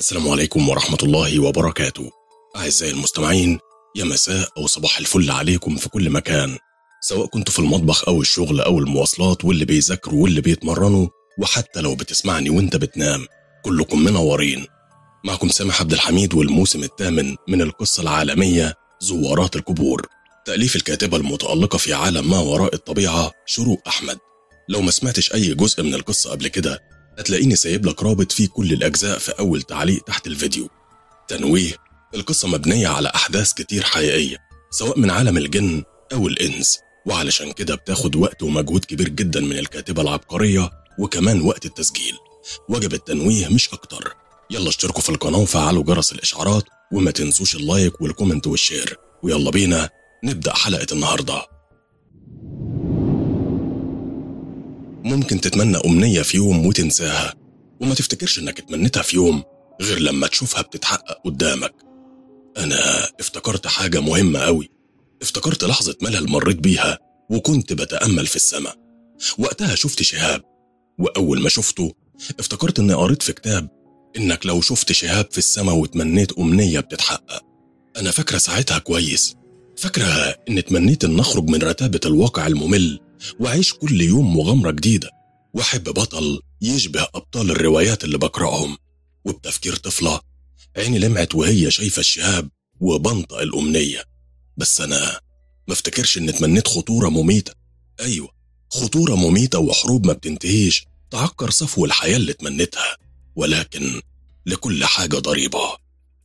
السلام عليكم ورحمة الله وبركاته أعزائي المستمعين يا مساء أو صباح الفل عليكم في كل مكان سواء كنتوا في المطبخ أو الشغل أو المواصلات واللي بيذاكروا واللي بيتمرنوا وحتى لو بتسمعني وانت بتنام كلكم منورين معكم سامح عبد الحميد والموسم الثامن من القصة العالمية زوارات القبور تأليف الكاتبة المتألقة في عالم ما وراء الطبيعة شروق أحمد لو ما سمعتش أي جزء من القصة قبل كده هتلاقيني سايب لك رابط فيه كل الأجزاء في أول تعليق تحت الفيديو تنويه القصة مبنية على أحداث كتير حقيقية سواء من عالم الجن أو الإنس وعلشان كده بتاخد وقت ومجهود كبير جدا من الكاتبة العبقرية وكمان وقت التسجيل وجب التنويه مش أكتر يلا اشتركوا في القناة وفعلوا جرس الإشعارات وما تنسوش اللايك والكومنت والشير ويلا بينا نبدأ حلقة النهاردة ممكن تتمنى أمنية في يوم وتنساها وما تفتكرش إنك اتمنيتها في يوم غير لما تشوفها بتتحقق قدامك أنا افتكرت حاجة مهمة أوي افتكرت لحظة ملل مريت بيها وكنت بتأمل في السماء وقتها شفت شهاب وأول ما شفته افتكرت إني قريت في كتاب إنك لو شفت شهاب في السماء وتمنيت أمنية بتتحقق أنا فاكرة ساعتها كويس فاكرة إن تمنيت إن أخرج من رتابة الواقع الممل وأعيش كل يوم مغامرة جديدة وأحب بطل يشبه أبطال الروايات اللي بقرأهم وبتفكير طفلة عيني لمعت وهي شايفة الشهاب وبنطق الأمنية بس أنا ما افتكرش إن تمنيت خطورة مميتة أيوة خطورة مميتة وحروب ما بتنتهيش تعكر صفو الحياة اللي تمنيتها ولكن لكل حاجة ضريبة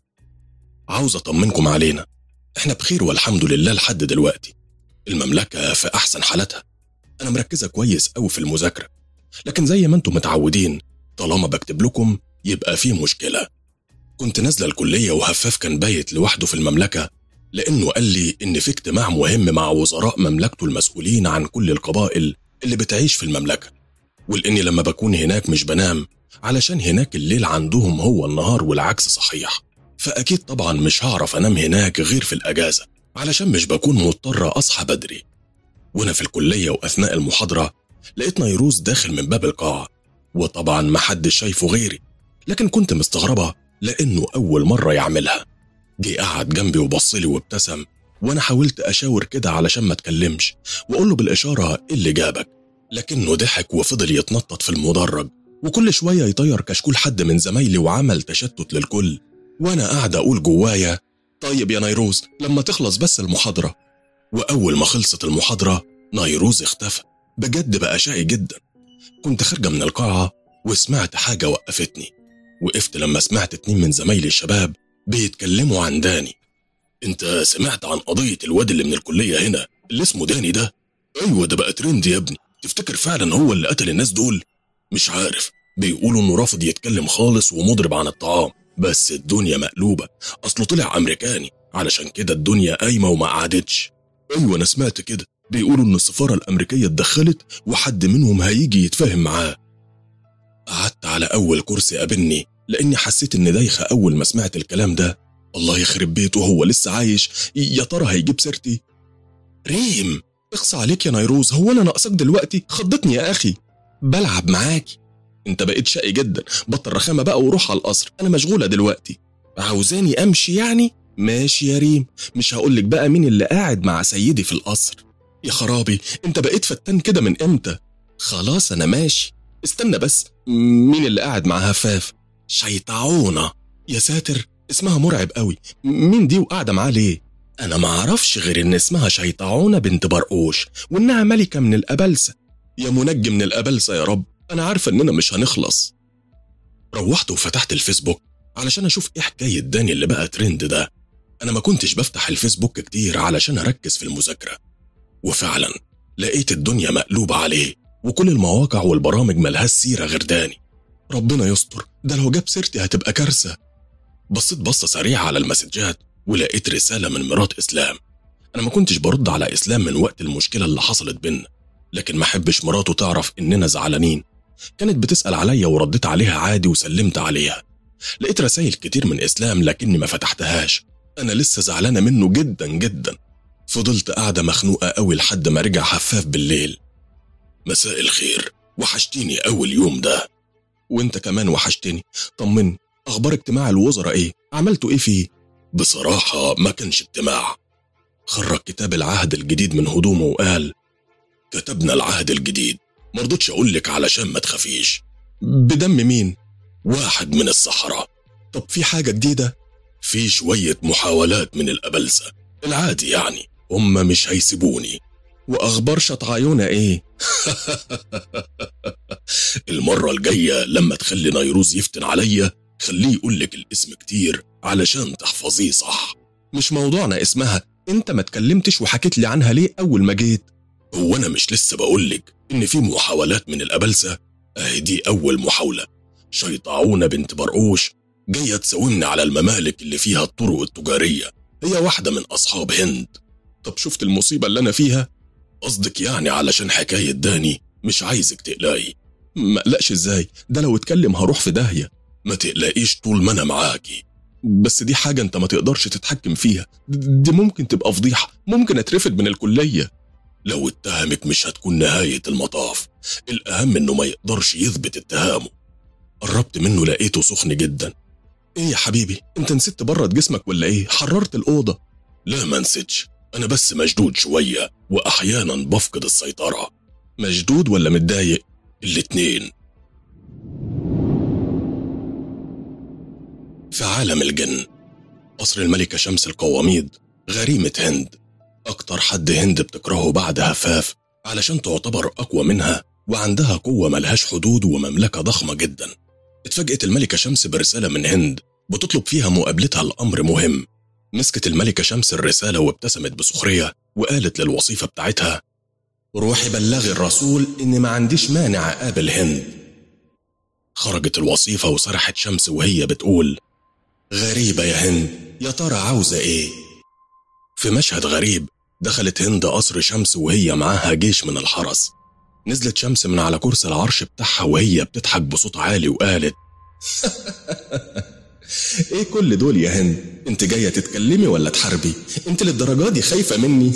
عاوز أطمنكم علينا احنا بخير والحمد لله لحد دلوقتي المملكة في أحسن حالاتها أنا مركزة كويس أوي في المذاكرة لكن زي ما انتم متعودين طالما بكتب لكم يبقى في مشكلة كنت نازلة الكلية وهفاف كان بايت لوحده في المملكة لأنه قال لي إن في اجتماع مهم مع وزراء مملكته المسؤولين عن كل القبائل اللي بتعيش في المملكة ولأني لما بكون هناك مش بنام علشان هناك الليل عندهم هو النهار والعكس صحيح فأكيد طبعا مش هعرف أنام هناك غير في الأجازة علشان مش بكون مضطر أصحى بدري وأنا في الكلية وأثناء المحاضرة لقيت نيروز داخل من باب القاعة وطبعا محدش شايفه غيري لكن كنت مستغربة لأنه أول مرة يعملها جه قعد جنبي وبصلي وابتسم وأنا حاولت أشاور كده علشان ما اتكلمش وأقول له بالإشارة إيه اللي جابك لكنه ضحك وفضل يتنطط في المدرج وكل شوية يطير كشكول حد من زمايلي وعمل تشتت للكل وأنا قاعد أقول جوايا طيب يا نيروز لما تخلص بس المحاضرة وأول ما خلصت المحاضرة نيروز اختفى بجد بقى شقي جدا كنت خارجة من القاعة وسمعت حاجة وقفتني وقفت لما سمعت اتنين من زمايلي الشباب بيتكلموا عن داني انت سمعت عن قضية الواد اللي من الكلية هنا اللي اسمه داني ده ايوه ده بقى ترند يا ابني تفتكر فعلا هو اللي قتل الناس دول مش عارف بيقولوا انه رافض يتكلم خالص ومضرب عن الطعام بس الدنيا مقلوبة اصله طلع امريكاني علشان كده الدنيا قايمة وما قعدتش ايوه انا سمعت كده بيقولوا ان السفارة الامريكية اتدخلت وحد منهم هيجي يتفاهم معاه قعدت على اول كرسي قابلني لاني حسيت ان دايخة اول ما سمعت الكلام ده الله يخرب بيته هو لسه عايش يا ترى هيجيب سيرتي ريم اخصى عليك يا نيروز هو انا ناقصك دلوقتي خضتني يا اخي بلعب معاكي انت بقيت شقي جدا بطل رخامه بقى وروح على القصر انا مشغوله دلوقتي عاوزاني امشي يعني ماشي يا ريم مش هقولك بقى مين اللي قاعد مع سيدي في القصر يا خرابي انت بقيت فتان كده من امتى خلاص انا ماشي استنى بس مين اللي قاعد مع هفاف شيطعونه يا ساتر اسمها مرعب قوي مين دي وقاعده معاه ليه انا ما اعرفش غير ان اسمها شيطعونه بنت برقوش وانها ملكه من الابلسه يا منجم من الابلسه يا رب انا عارفه اننا مش هنخلص روحت وفتحت الفيسبوك علشان اشوف ايه حكايه داني اللي بقى ترند ده انا ما كنتش بفتح الفيسبوك كتير علشان اركز في المذاكره وفعلا لقيت الدنيا مقلوبه عليه وكل المواقع والبرامج ملهاش سيره غير داني ربنا يستر ده لو جاب سيرتي هتبقى كارثه بصيت بصه سريعه على المسجات ولقيت رساله من مرات اسلام انا ما كنتش برد على اسلام من وقت المشكله اللي حصلت بينا لكن ما احبش مراته تعرف اننا زعلانين كانت بتسال عليا ورديت عليها عادي وسلمت عليها لقيت رسائل كتير من اسلام لكني ما فتحتهاش انا لسه زعلانه منه جدا جدا فضلت قاعده مخنوقه قوي لحد ما رجع حفاف بالليل مساء الخير وحشتيني اول يوم ده وانت كمان وحشتني طمني أخبار اجتماع الوزراء إيه؟ عملتوا إيه فيه؟ بصراحة ما كانش اجتماع خرج كتاب العهد الجديد من هدومه وقال كتبنا العهد الجديد مرضتش أقولك علشان ما تخافيش بدم مين؟ واحد من الصحراء طب في حاجة جديدة؟ في شوية محاولات من الأبلسة العادي يعني هم مش هيسيبوني وأخبار شطعيونة إيه؟ المرة الجاية لما تخلي نيروز يفتن عليا خليه يقولك الاسم كتير علشان تحفظيه صح مش موضوعنا اسمها انت ما اتكلمتش وحكيت لي عنها ليه اول ما جيت هو انا مش لسه بقولك ان في محاولات من الابلسه اهي دي اول محاوله شيطعونه بنت برقوش جايه تساومني على الممالك اللي فيها الطرق التجاريه هي واحده من اصحاب هند طب شفت المصيبه اللي انا فيها قصدك يعني علشان حكايه داني مش عايزك تقلقي ما اقلقش ازاي ده لو اتكلم هروح في داهيه ما تقلقيش طول ما انا معاكي بس دي حاجة انت ما تقدرش تتحكم فيها دي ممكن تبقى فضيحة ممكن اترفد من الكلية لو اتهمك مش هتكون نهاية المطاف الأهم إنه ما يقدرش يثبت اتهامه قربت منه لقيته سخن جدا ايه يا حبيبي انت نسيت تبرد جسمك ولا ايه حررت الأوضة لا ما نسيتش أنا بس مشدود شوية وأحيانا بفقد السيطرة مشدود ولا متضايق الاتنين في عالم الجن قصر الملكة شمس القواميد غريمة هند أكتر حد هند بتكرهه بعد هفاف علشان تعتبر أقوى منها وعندها قوة ملهاش حدود ومملكة ضخمة جدا اتفاجئت الملكة شمس برسالة من هند بتطلب فيها مقابلتها لأمر مهم مسكت الملكة شمس الرسالة وابتسمت بسخرية وقالت للوصيفة بتاعتها روحي بلغي الرسول إني ما عنديش مانع أقابل هند خرجت الوصيفة وسرحت شمس وهي بتقول غريبة يا هند يا ترى عاوزة إيه؟ في مشهد غريب دخلت هند قصر شمس وهي معاها جيش من الحرس نزلت شمس من على كرسي العرش بتاعها وهي بتضحك بصوت عالي وقالت ايه كل دول يا هند انت جاية تتكلمي ولا تحاربي انت للدرجة دي خايفة مني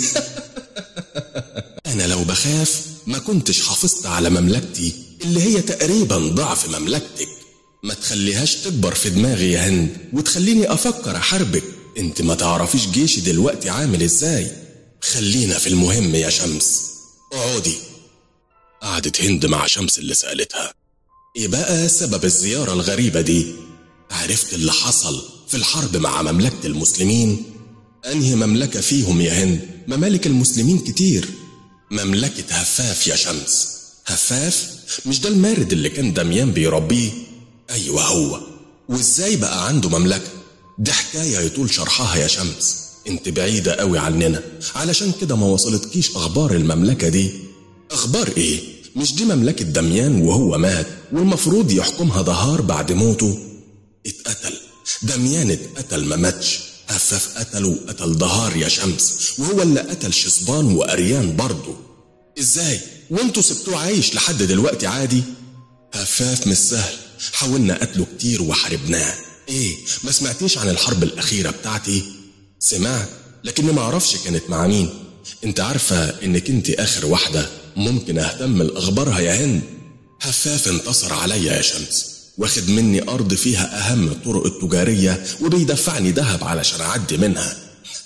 انا لو بخاف ما كنتش حافظت على مملكتي اللي هي تقريبا ضعف مملكتك ما تخليهاش تكبر في دماغي يا هند وتخليني افكر احاربك انت ما تعرفيش جيشي دلوقتي عامل ازاي خلينا في المهم يا شمس اقعدي قعدت هند مع شمس اللي سألتها ايه بقى سبب الزيارة الغريبة دي عرفت اللي حصل في الحرب مع مملكة المسلمين انهي مملكة فيهم يا هند ممالك المسلمين كتير مملكة هفاف يا شمس هفاف مش ده المارد اللي كان دميان بيربيه ايوه هو وازاي بقى عنده مملكة دي حكاية يطول شرحها يا شمس انت بعيدة قوي عننا علشان كده ما وصلتكيش اخبار المملكة دي اخبار ايه مش دي مملكة دميان وهو مات والمفروض يحكمها دهار بعد موته اتقتل دميان اتقتل ما ماتش هفاف قتله وقتل دهار يا شمس وهو اللي قتل شصبان وأريان برضه ازاي وانتوا سبتوه عايش لحد دلوقتي عادي هفاف مش سهل حاولنا قتله كتير وحاربناه ايه ما سمعتيش عن الحرب الأخيرة بتاعتي سمعت لكني ما اعرفش كانت مع مين انت عارفة انك انت اخر واحدة ممكن اهتم لاخبارها يا هند هفاف انتصر عليا يا شمس واخد مني ارض فيها اهم الطرق التجارية وبيدفعني ذهب علشان اعدي منها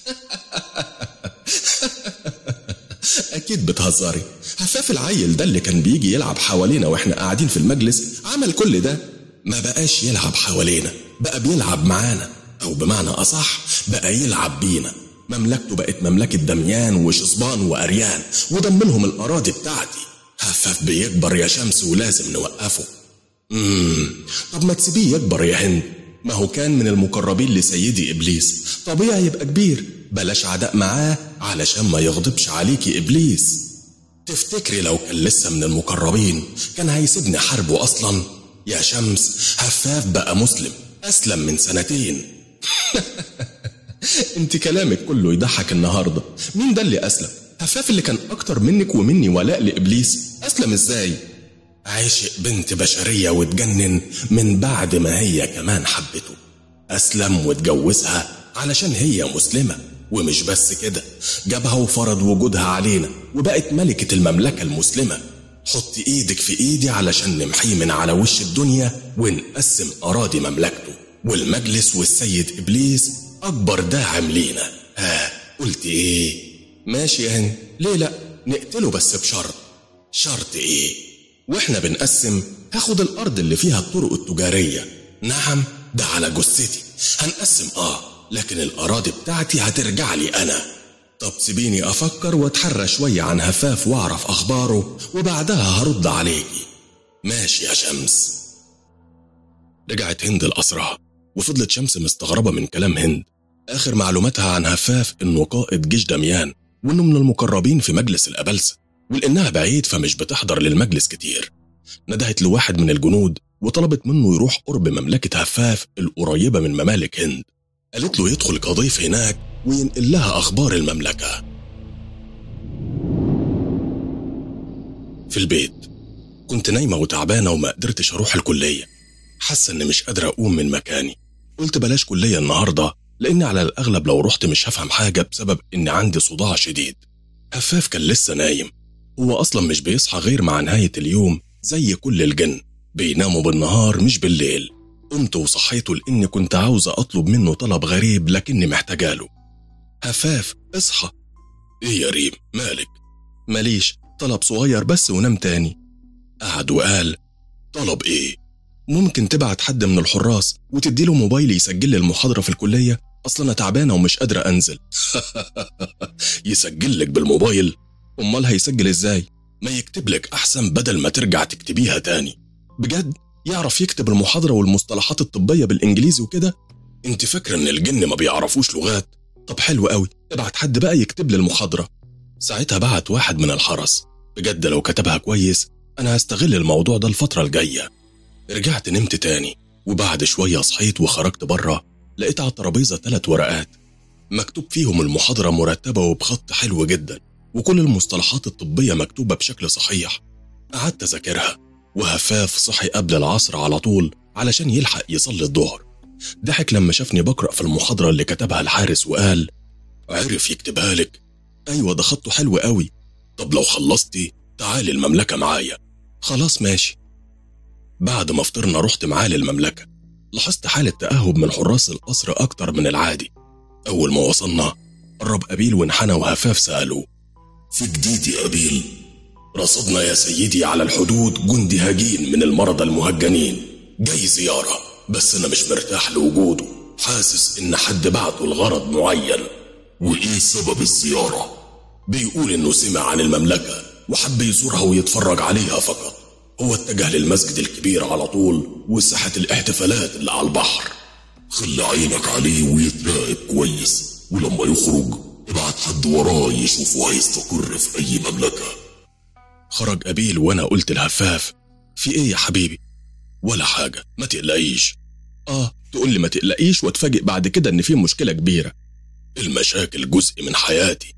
اكيد بتهزري هفاف العيل ده اللي كان بيجي يلعب حوالينا واحنا قاعدين في المجلس عمل كل ده ما بقاش يلعب حوالينا بقى بيلعب معانا او بمعنى اصح بقى يلعب بينا مملكته بقت مملكة دميان وشصبان وأريان وضمنهم الأراضي بتاعتي هفاف بيكبر يا شمس ولازم نوقفه مم. طب ما تسيبيه يكبر يا هند ما هو كان من المقربين لسيدي إبليس طبيعي يبقى كبير بلاش عداء معاه علشان ما يغضبش عليكي إبليس تفتكري لو كان لسه من المقربين كان هيسيبني حربه أصلا يا شمس هفاف بقى مسلم أسلم من سنتين انت كلامك كله يضحك النهارده مين ده اللي اسلم هفاف اللي كان اكتر منك ومني ولاء لابليس اسلم ازاي عاشق بنت بشريه واتجنن من بعد ما هي كمان حبته اسلم واتجوزها علشان هي مسلمه ومش بس كده جابها وفرض وجودها علينا وبقت ملكه المملكه المسلمه حط ايدك في ايدي علشان نمحيه من على وش الدنيا ونقسم اراضي مملكته والمجلس والسيد إبليس أكبر داعم لينا ها قلت إيه؟ ماشي يا هند ليه لأ نقتله بس بشرط شرط إيه؟ وإحنا بنقسم هاخد الأرض اللي فيها الطرق التجارية نعم ده على جثتي هنقسم آه لكن الأراضي بتاعتي هترجع لي أنا طب سيبيني أفكر وأتحرى شوية عن هفاف وأعرف أخباره وبعدها هرد عليكي ماشي يا شمس رجعت هند لقصرها وفضلت شمس مستغربة من كلام هند آخر معلوماتها عن هفاف إنه قائد جيش دميان وإنه من المقربين في مجلس الأبلسة ولأنها بعيد فمش بتحضر للمجلس كتير ندهت لواحد من الجنود وطلبت منه يروح قرب مملكة هفاف القريبة من ممالك هند قالت له يدخل كضيف هناك وينقل لها أخبار المملكة في البيت كنت نايمة وتعبانة وما قدرتش أروح الكلية حاسة إني مش قادرة أقوم من مكاني قلت بلاش كلية النهاردة لأن على الأغلب لو رحت مش هفهم حاجة بسبب إن عندي صداع شديد هفاف كان لسه نايم هو أصلا مش بيصحى غير مع نهاية اليوم زي كل الجن بيناموا بالنهار مش بالليل قمت وصحيته لأني كنت عاوزة أطلب منه طلب غريب لكني محتاجاله هفاف اصحى ايه يا ريم مالك ماليش طلب صغير بس ونام تاني قعد وقال طلب ايه ممكن تبعت حد من الحراس وتديله موبايلي يسجل لي المحاضرة في الكلية أصل أنا تعبانة ومش قادرة أنزل يسجل لك بالموبايل أمال هيسجل إزاي ما يكتب لك أحسن بدل ما ترجع تكتبيها تاني بجد يعرف يكتب المحاضرة والمصطلحات الطبية بالإنجليزي وكده انت فاكرة ان الجن ما بيعرفوش لغات طب حلو قوي ابعت حد بقى يكتب لي المحاضرة ساعتها بعت واحد من الحرس بجد لو كتبها كويس أنا هستغل الموضوع ده الفترة الجاية رجعت نمت تاني وبعد شوية صحيت وخرجت بره لقيت على الترابيزة ثلاث ورقات مكتوب فيهم المحاضرة مرتبة وبخط حلو جدا وكل المصطلحات الطبية مكتوبة بشكل صحيح قعدت أذاكرها وهفاف صحي قبل العصر على طول علشان يلحق يصلي الظهر ضحك لما شافني بقرأ في المحاضرة اللي كتبها الحارس وقال عرف يكتبها لك أيوة ده خطه حلو قوي طب لو خلصتي تعالي المملكة معايا خلاص ماشي بعد ما فطرنا رحت معاه للمملكة لاحظت حالة تأهب من حراس القصر أكتر من العادي أول ما وصلنا قرب أبيل وانحنى وهفاف سألوه في جديد يا أبيل رصدنا يا سيدي على الحدود جندي هجين من المرضى المهجنين جاي زيارة بس أنا مش مرتاح لوجوده حاسس إن حد بعته لغرض معين وإيه سبب الزيارة؟ بيقول إنه سمع عن المملكة وحب يزورها ويتفرج عليها فقط هو اتجه للمسجد الكبير على طول وساحة الاحتفالات اللي على البحر خلي عينك عليه ويتراقب كويس ولما يخرج ابعت حد وراه يشوفه هيستقر في أي مملكة خرج أبيل وأنا قلت لهفاف في إيه يا حبيبي؟ ولا حاجة ما تقلقيش آه تقول لي ما تقلقيش واتفاجئ بعد كده إن في مشكلة كبيرة المشاكل جزء من حياتي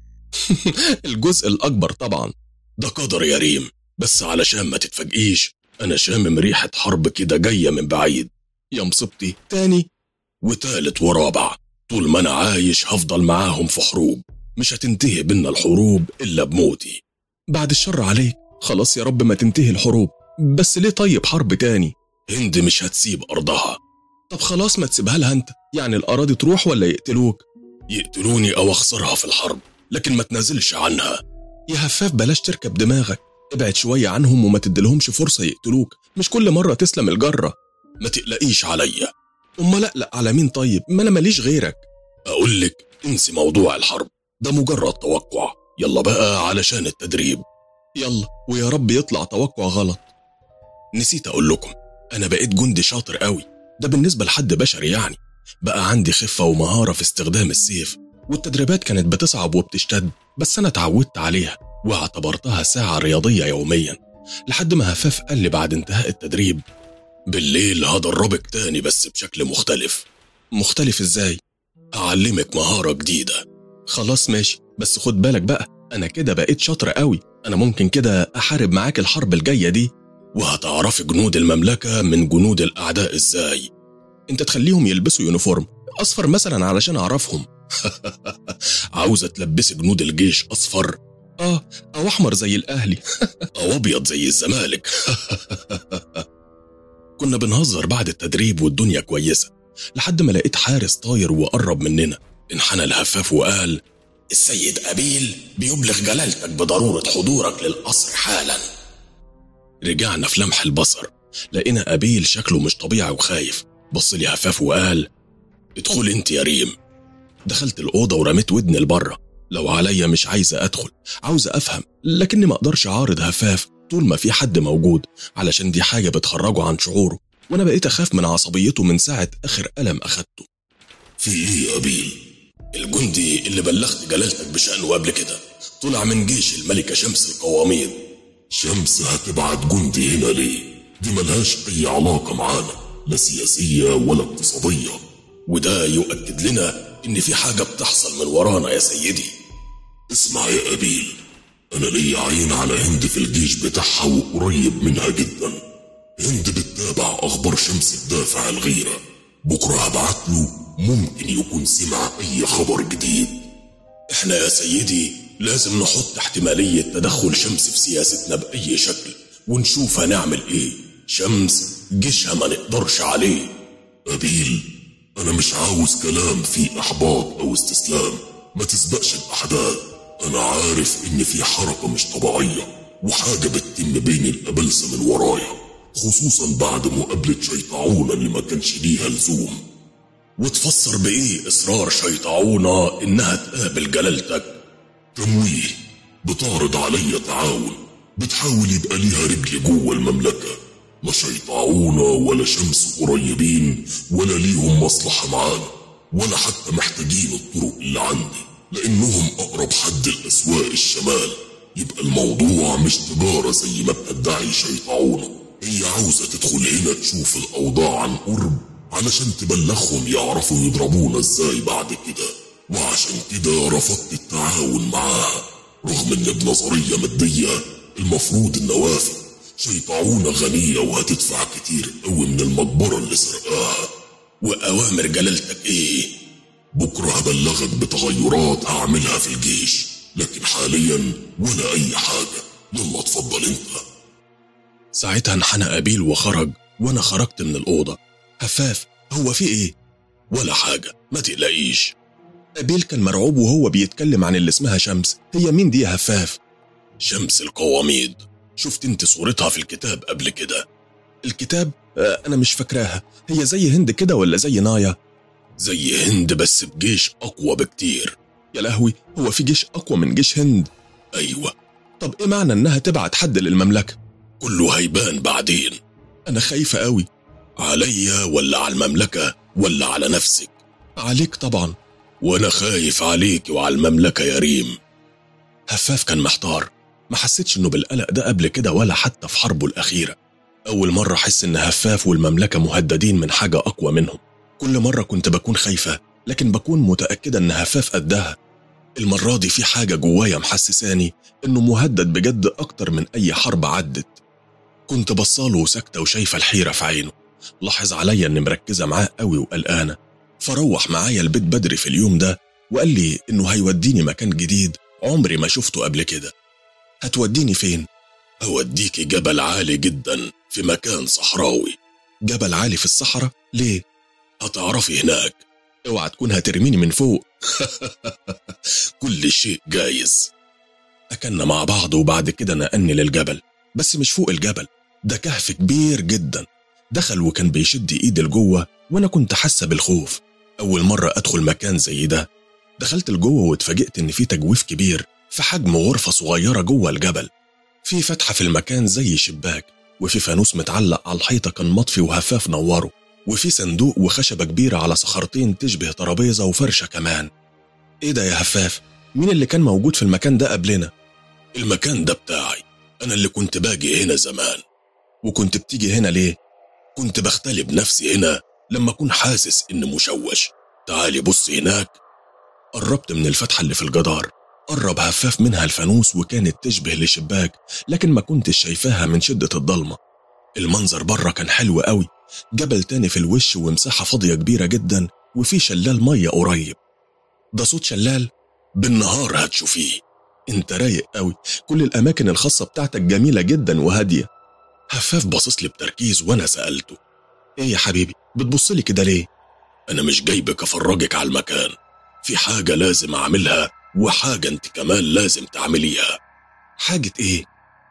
الجزء الأكبر طبعا ده قدر يا ريم بس علشان ما تتفاجئيش أنا شامم ريحة حرب كده جاية من بعيد يا مصيبتي تاني وتالت ورابع طول ما أنا عايش هفضل معاهم في حروب مش هتنتهي بينا الحروب إلا بموتي بعد الشر عليك خلاص يا رب ما تنتهي الحروب بس ليه طيب حرب تاني هند مش هتسيب أرضها طب خلاص ما تسيبها لها أنت يعني الأراضي تروح ولا يقتلوك يقتلوني أو أخسرها في الحرب لكن ما تنازلش عنها يا هفاف بلاش تركب دماغك ابعد شوية عنهم وما تديلهمش فرصة يقتلوك مش كل مرة تسلم الجرة ما تقلقيش عليا أمال أقلق على مين طيب ما أنا ماليش غيرك أقول لك انسي موضوع الحرب ده مجرد توقع يلا بقى علشان التدريب يلا ويا رب يطلع توقع غلط نسيت أقول لكم أنا بقيت جندي شاطر قوي ده بالنسبة لحد بشري يعني بقى عندي خفة ومهارة في استخدام السيف والتدريبات كانت بتصعب وبتشتد بس أنا اتعودت عليها واعتبرتها ساعة رياضية يوميا لحد ما هفاف قال لي بعد انتهاء التدريب بالليل هدربك تاني بس بشكل مختلف مختلف ازاي؟ أعلمك مهارة جديدة خلاص ماشي بس خد بالك بقى أنا كده بقيت شاطر قوي أنا ممكن كده أحارب معاك الحرب الجاية دي وهتعرفي جنود المملكة من جنود الأعداء إزاي أنت تخليهم يلبسوا يونيفورم أصفر مثلا علشان أعرفهم عاوزة تلبسي جنود الجيش أصفر آه أو أحمر زي الأهلي أو أبيض زي الزمالك كنا بنهزر بعد التدريب والدنيا كويسة لحد ما لقيت حارس طاير وقرب مننا انحنى الهفاف وقال السيد أبيل بيبلغ جلالتك بضرورة حضورك للقصر حالا رجعنا في لمح البصر لقينا أبيل شكله مش طبيعي وخايف بص لي هفاف وقال ادخل انت يا ريم دخلت الأوضة ورميت ودني لبره لو عليا مش عايزة أدخل عاوزة أفهم لكني ما أقدرش أعارض هفاف طول ما في حد موجود علشان دي حاجة بتخرجه عن شعوره وأنا بقيت أخاف من عصبيته من ساعة آخر ألم أخدته في ايه يا ابيل الجندي اللي بلغت جلالتك بشأنه قبل كده طلع من جيش الملكة شمس القواميد شمس هتبعت جندي هنا ليه دي ملهاش اي علاقة معانا لا سياسية ولا اقتصادية وده يؤكد لنا إن في حاجة بتحصل من ورانا يا سيدي اسمع يا أبيل أنا ليا عين على هند في الجيش بتاعها وقريب منها جدا هند بتتابع أخبار شمس بدافع الغيرة بكرة هبعت له ممكن يكون سمع أي خبر جديد إحنا يا سيدي لازم نحط احتمالية تدخل شمس في سياستنا بأي شكل ونشوف هنعمل إيه شمس جيشها ما نقدرش عليه أبيل أنا مش عاوز كلام فيه إحباط أو استسلام ما تسبقش الأحداث أنا عارف إن في حركة مش طبيعية وحاجة بتتم بين الأبلسة من ورايا خصوصا بعد مقابلة شيطعونة اللي ما كانش ليها لزوم وتفسر بإيه إصرار شيطعونة إنها تقابل جلالتك تمويه بتعرض عليا تعاون بتحاول يبقى ليها رجل جوه المملكة لا شيطعونة ولا شمس قريبين ولا ليهم مصلحة معانا ولا حتى محتاجين الطرق اللي عندي لأنهم أقرب حد لأسواق الشمال يبقى الموضوع مش تجارة زي ما بتدعي شيطعونة هي عاوزة تدخل هنا تشوف الأوضاع عن قرب علشان تبلغهم يعرفوا يضربونا ازاي بعد كده وعشان كده رفضت التعاون معاها رغم ان بنظرية مادية المفروض النوافذ شيطعونة غنية وهتدفع كتير قوي من المقبرة اللي سرقاها وأوامر جلالتك إيه بكرة هبلغك بتغيرات هعملها في الجيش لكن حاليا ولا أي حاجة يلا اتفضل انت ساعتها انحنى أبيل وخرج وأنا خرجت من الأوضة هفاف هو في إيه؟ ولا حاجة ما تقلقيش أبيل كان مرعوب وهو بيتكلم عن اللي اسمها شمس هي مين دي يا هفاف؟ شمس القواميد شفت انت صورتها في الكتاب قبل كده الكتاب؟ آه أنا مش فاكراها هي زي هند كده ولا زي نايا؟ زي هند بس بجيش أقوى بكتير يا لهوي هو في جيش أقوى من جيش هند؟ أيوة طب إيه معنى إنها تبعت حد للمملكة؟ كله هيبان بعدين أنا خايفة قوي عليا ولا على المملكة ولا على نفسك عليك طبعا وأنا خايف عليك وعلى المملكة يا ريم هفاف كان محتار ما حسيتش إنه بالقلق ده قبل كده ولا حتى في حربه الأخيرة أول مرة أحس إن هفاف والمملكة مهددين من حاجة أقوى منهم كل مرة كنت بكون خايفة لكن بكون متأكدة إن هفاف قدها المرة دي في حاجة جوايا محسساني إنه مهدد بجد أكتر من أي حرب عدت كنت بصاله وساكتة وشايفة الحيرة في عينه لاحظ عليا إني مركزة معاه قوي وقلقانة فروح معايا البيت بدري في اليوم ده وقال لي إنه هيوديني مكان جديد عمري ما شفته قبل كده هتوديني فين؟ هوديكي جبل عالي جدا في مكان صحراوي جبل عالي في الصحراء؟ ليه؟ هتعرفي هناك اوعى تكون هترميني من فوق كل شيء جايز أكلنا مع بعض وبعد كده نقلني للجبل بس مش فوق الجبل ده كهف كبير جدا دخل وكان بيشد ايدي لجوه وانا كنت حاسه بالخوف اول مره ادخل مكان زي ده دخلت لجوه واتفاجئت ان في تجويف كبير في حجم غرفه صغيره جوه الجبل في فتحه في المكان زي شباك وفي فانوس متعلق على الحيطه كان مطفي وهفاف نوره وفي صندوق وخشبه كبيره على صخرتين تشبه ترابيزه وفرشه كمان ايه ده يا هفاف مين اللي كان موجود في المكان ده قبلنا المكان ده بتاعي انا اللي كنت باجي هنا زمان وكنت بتيجي هنا ليه كنت بختلي بنفسي هنا لما أكون حاسس إني مشوش تعالي بص هناك قربت من الفتحة اللي في الجدار قرب هفاف منها الفانوس وكانت تشبه لشباك لكن ما كنتش شايفاها من شدة الضلمة المنظر بره كان حلو قوي جبل تاني في الوش ومساحة فاضية كبيرة جدا وفي شلال مية قريب ده صوت شلال بالنهار هتشوفيه انت رايق قوي كل الأماكن الخاصة بتاعتك جميلة جدا وهادية هفاف باصص لي بتركيز وانا سالته ايه يا حبيبي بتبص لي كده ليه أنا مش جايبك أفرجك على المكان في حاجة لازم أعملها وحاجة أنت كمان لازم تعمليها حاجة إيه؟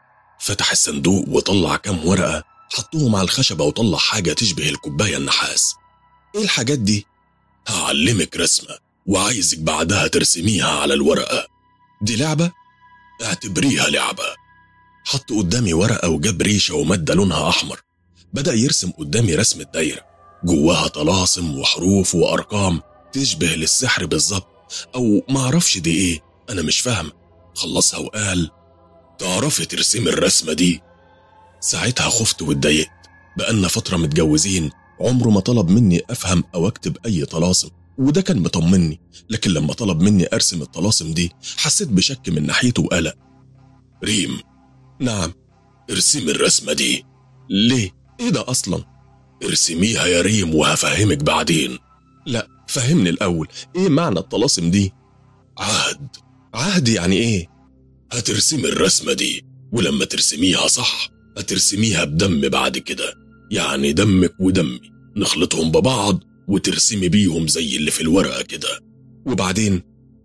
فتح الصندوق وطلع كام ورقة حطهم على الخشبة وطلع حاجة تشبه الكوباية النحاس إيه الحاجات دي؟ هعلمك رسمة وعايزك بعدها ترسميها على الورقة دي لعبة؟ اعتبريها لعبة حط قدامي ورقة وجاب ريشة ومادة لونها أحمر بدأ يرسم قدامي رسمة دايرة جواها طلاسم وحروف وأرقام تشبه للسحر بالظبط أو معرفش دي إيه أنا مش فاهم خلصها وقال تعرفي ترسمي الرسمة دي ساعتها خفت واتضايقت بقالنا فترة متجوزين عمره ما طلب مني أفهم أو أكتب أي طلاسم وده كان مطمني لكن لما طلب مني أرسم الطلاسم دي حسيت بشك من ناحيته وقلق ريم نعم ارسمي الرسمة دي ليه؟ ايه ده أصلا؟ ارسميها يا ريم وهفهمك بعدين لا فهمني الأول ايه معنى الطلاسم دي؟ عهد عهد يعني ايه؟ هترسمي الرسمة دي ولما ترسميها صح هترسميها بدم بعد كده يعني دمك ودمي نخلطهم ببعض وترسمي بيهم زي اللي في الورقة كده وبعدين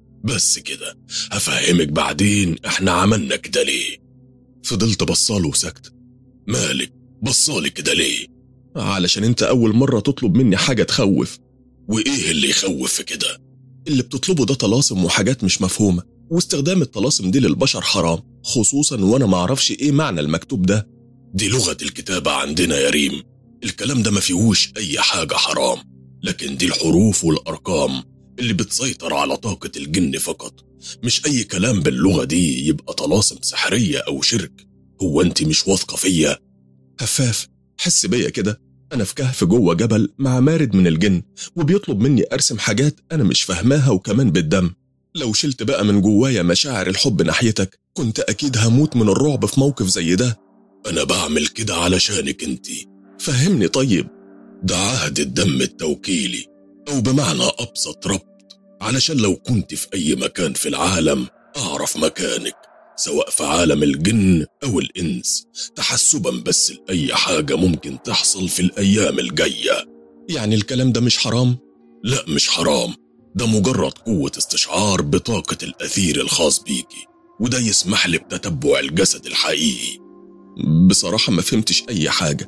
بس كده هفهمك بعدين احنا عملنا كده ليه فضلت بصاله وسكت مالك بصالي كده ليه علشان انت اول مرة تطلب مني حاجة تخوف وايه اللي يخوف في كده اللي بتطلبه ده طلاسم وحاجات مش مفهومة واستخدام الطلاسم دي للبشر حرام خصوصا وانا معرفش ايه معنى المكتوب ده دي لغة الكتابة عندنا يا ريم الكلام ده ما فيهوش اي حاجة حرام لكن دي الحروف والارقام اللي بتسيطر على طاقة الجن فقط مش اي كلام باللغة دي يبقى طلاسم سحرية او شرك هو انت مش واثقة فيا هفاف حس بيا كده انا في كهف جوه جبل مع مارد من الجن وبيطلب مني ارسم حاجات انا مش فاهماها وكمان بالدم لو شلت بقى من جوايا مشاعر الحب ناحيتك كنت اكيد هموت من الرعب في موقف زي ده انا بعمل كده علشانك انت فهمني طيب ده عهد الدم التوكيلي او بمعنى ابسط ربط علشان لو كنت في اي مكان في العالم اعرف مكانك سواء في عالم الجن او الانس تحسبا بس لاي حاجه ممكن تحصل في الايام الجايه يعني الكلام ده مش حرام لا مش حرام ده مجرد قوه استشعار بطاقه الاثير الخاص بيكي وده يسمح لي بتتبع الجسد الحقيقي بصراحه ما فهمتش اي حاجه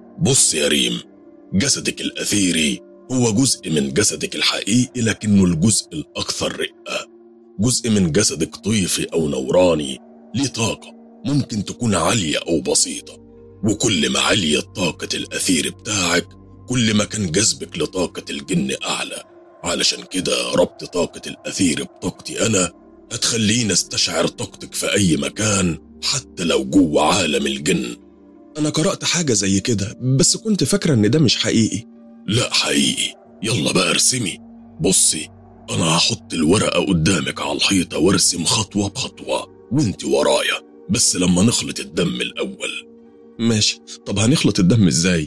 بص يا ريم جسدك الاثيري هو جزء من جسدك الحقيقي لكنه الجزء الاكثر رقه جزء من جسدك طيفي او نوراني ليه طاقه ممكن تكون عاليه او بسيطه وكل ما عليت طاقه الاثير بتاعك كل ما كان جذبك لطاقه الجن اعلى علشان كده ربط طاقه الاثير بطاقتي انا هتخليني استشعر طاقتك في اي مكان حتى لو جوه عالم الجن انا قرات حاجه زي كده بس كنت فاكره ان ده مش حقيقي لا حقيقي يلا بقى ارسمي بصي انا هحط الورقه قدامك على الحيطه وارسم خطوه بخطوه وانت ورايا بس لما نخلط الدم الاول ماشي طب هنخلط الدم ازاي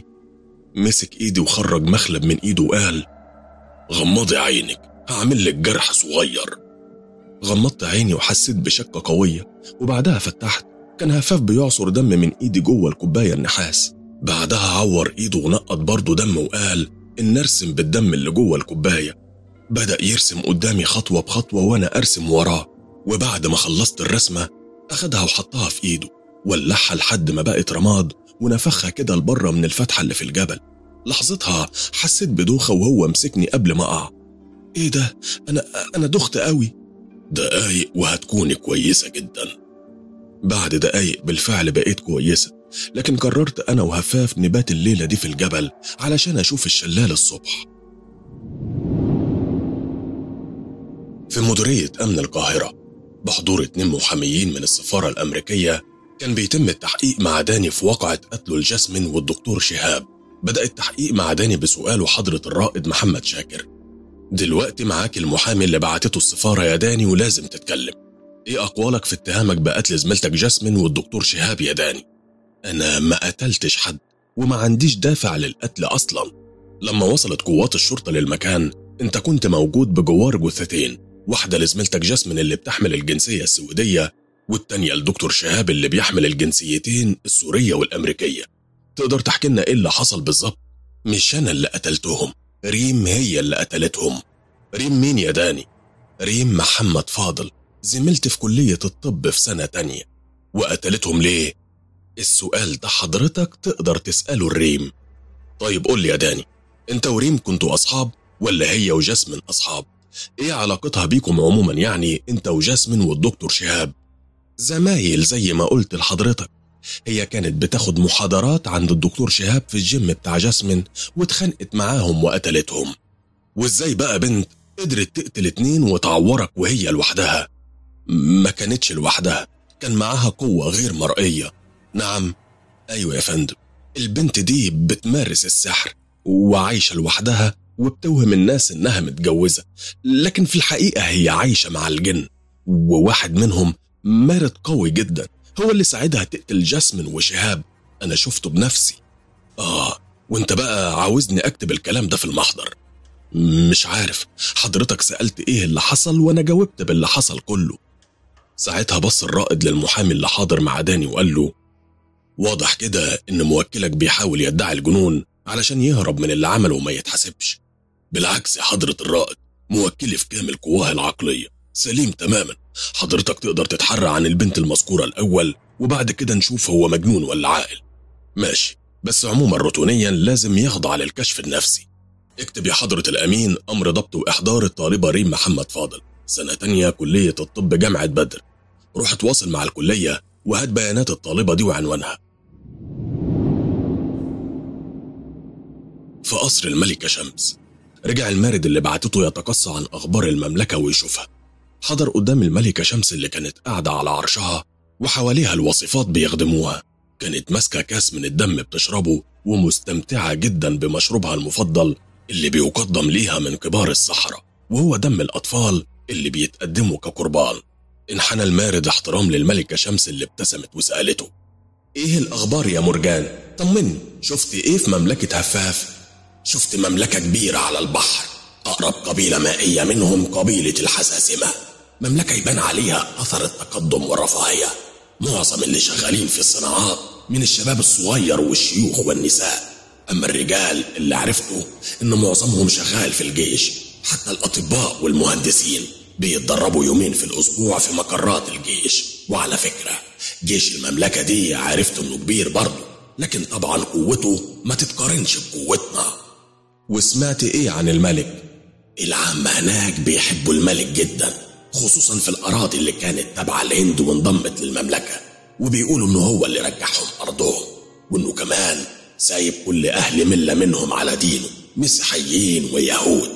مسك ايدي وخرج مخلب من ايده وقال غمضي عينك هعمل لك جرح صغير غمضت عيني وحسيت بشكه قويه وبعدها فتحت كان هفاف بيعصر دم من ايدي جوه الكوبايه النحاس بعدها عور ايده ونقط برضه دم وقال ان ارسم بالدم اللي جوه الكوبايه بدأ يرسم قدامي خطوة بخطوة وأنا أرسم وراه وبعد ما خلصت الرسمة أخدها وحطها في إيده ولعها لحد ما بقت رماد ونفخها كده لبره من الفتحة اللي في الجبل لحظتها حسيت بدوخة وهو مسكني قبل ما أقع إيه ده؟ أنا أنا دخت قوي دقايق وهتكوني كويسة جدا بعد دقايق بالفعل بقيت كويسة لكن قررت أنا وهفاف نبات الليلة دي في الجبل علشان أشوف الشلال الصبح في مديرية أمن القاهرة بحضور اتنين محاميين من السفارة الأمريكية كان بيتم التحقيق مع داني في واقعة قتل الجاسمين والدكتور شهاب بدأ التحقيق مع داني بسؤاله حضرة الرائد محمد شاكر دلوقتي معاك المحامي اللي بعتته السفارة يا داني ولازم تتكلم ايه أقوالك في اتهامك بقتل زميلتك جاسمين والدكتور شهاب يا داني أنا ما قتلتش حد وما عنديش دافع للقتل أصلا لما وصلت قوات الشرطة للمكان انت كنت موجود بجوار جثتين واحدة لزميلتك جاسمين اللي بتحمل الجنسية السويدية والتانية لدكتور شهاب اللي بيحمل الجنسيتين السورية والأمريكية تقدر تحكي لنا ايه اللي حصل بالظبط مش أنا اللي قتلتهم ريم هي اللي قتلتهم ريم مين يا داني؟ ريم محمد فاضل زميلتي في كلية الطب في سنة تانية وقتلتهم ليه؟ السؤال ده حضرتك تقدر تسأله الريم طيب قول لي يا داني انت وريم كنتوا أصحاب ولا هي وجاسمين أصحاب؟ ايه علاقتها بيكم عموما يعني انت وجاسمين والدكتور شهاب؟ زمايل زي ما قلت لحضرتك هي كانت بتاخد محاضرات عند الدكتور شهاب في الجيم بتاع جاسمين واتخانقت معاهم وقتلتهم وازاي بقى بنت قدرت تقتل اتنين وتعورك وهي لوحدها ما كانتش لوحدها كان معاها قوة غير مرئية نعم أيوة يا فندم البنت دي بتمارس السحر وعايشة لوحدها وبتوهم الناس إنها متجوزة لكن في الحقيقة هي عايشة مع الجن وواحد منهم مارد قوي جدا هو اللي ساعدها تقتل جاسمين وشهاب أنا شفته بنفسي آه وانت بقى عاوزني أكتب الكلام ده في المحضر مش عارف حضرتك سألت إيه اللي حصل وأنا جاوبت باللي حصل كله ساعتها بص الرائد للمحامي اللي حاضر مع داني وقال له واضح كده إن موكلك بيحاول يدعي الجنون علشان يهرب من اللي عمله وما يتحاسبش بالعكس يا حضرة الرائد موكلي في كامل قواه العقلية سليم تماما حضرتك تقدر تتحرى عن البنت المذكورة الأول وبعد كده نشوف هو مجنون ولا عاقل ماشي بس عموما روتينيا لازم يخضع للكشف النفسي اكتب يا حضرة الأمين أمر ضبط وإحضار الطالبة ريم محمد فاضل سنة تانية كلية الطب جامعة بدر روح اتواصل مع الكلية وهات بيانات الطالبة دي وعنوانها في قصر الملكة شمس رجع المارد اللي بعتته يتقصى عن أخبار المملكة ويشوفها حضر قدام الملكة شمس اللي كانت قاعدة على عرشها وحواليها الوصفات بيخدموها كانت ماسكة كاس من الدم بتشربه ومستمتعة جدا بمشروبها المفضل اللي بيقدم ليها من كبار الصحراء وهو دم الأطفال اللي بيتقدموا كقربان انحنى المارد احترام للملكة شمس اللي ابتسمت وسألته ايه الأخبار يا مرجان؟ طمني شفت ايه في مملكة هفاف؟ شفت مملكة كبيرة على البحر أقرب قبيلة مائية منهم قبيلة الحساسمة مملكة يبان عليها أثر التقدم والرفاهية معظم اللي شغالين في الصناعات من الشباب الصغير والشيوخ والنساء أما الرجال اللي عرفته إن معظمهم شغال في الجيش حتى الأطباء والمهندسين بيتدربوا يومين في الأسبوع في مقرات الجيش وعلى فكرة جيش المملكة دي عرفت إنه كبير برضه لكن طبعا قوته ما تتقارنش بقوتنا وسمعت إيه عن الملك؟ العامة هناك بيحبوا الملك جدا خصوصا في الأراضي اللي كانت تبع الهند وانضمت للمملكة وبيقولوا إنه هو اللي رجعهم أرضهم وإنه كمان سايب كل أهل ملة منهم على دينه مسيحيين ويهود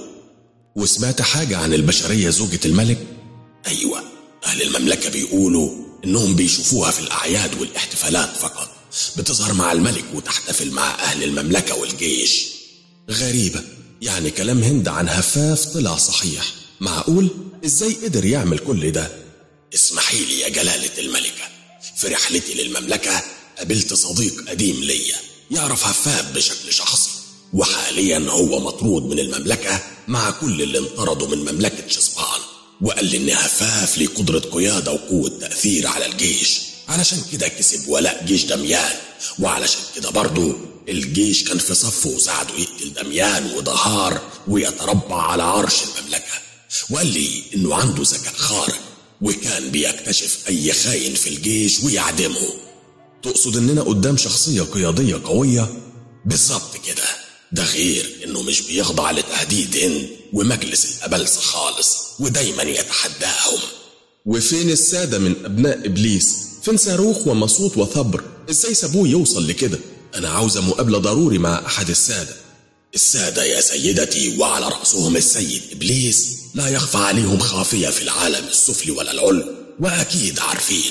وسمعت حاجة عن البشرية زوجة الملك؟ أيوة أهل المملكة بيقولوا إنهم بيشوفوها في الأعياد والاحتفالات فقط بتظهر مع الملك وتحتفل مع أهل المملكة والجيش غريبة يعني كلام هند عن هفاف طلع صحيح معقول ازاي قدر يعمل كل ده اسمحي لي يا جلالة الملكة في رحلتي للمملكة قابلت صديق قديم ليا يعرف هفاف بشكل شخصي وحاليا هو مطرود من المملكة مع كل اللي انطردوا من مملكة شصبان وقال لي ان هفاف ليه قدرة قيادة وقوة تأثير على الجيش علشان كده كسب ولاء جيش دميان وعلشان كده برضه الجيش كان في صفه وساعده يقتل دميان ودهار ويتربع على عرش المملكة وقال لي انه عنده ذكاء خارق وكان بيكتشف اي خاين في الجيش ويعدمه تقصد اننا قدام شخصية قيادية قوية بالظبط كده ده غير انه مش بيخضع لتهديد هند ومجلس الأبلسة خالص ودايما يتحداهم وفين السادة من أبناء إبليس؟ فين صاروخ ومصوت وثبر؟ إزاي سابوه يوصل لكده؟ أنا عاوزة مقابلة ضروري مع أحد السادة السادة يا سيدتي وعلى رأسهم السيد إبليس لا يخفى عليهم خافية في العالم السفلي ولا العلو وأكيد عارفين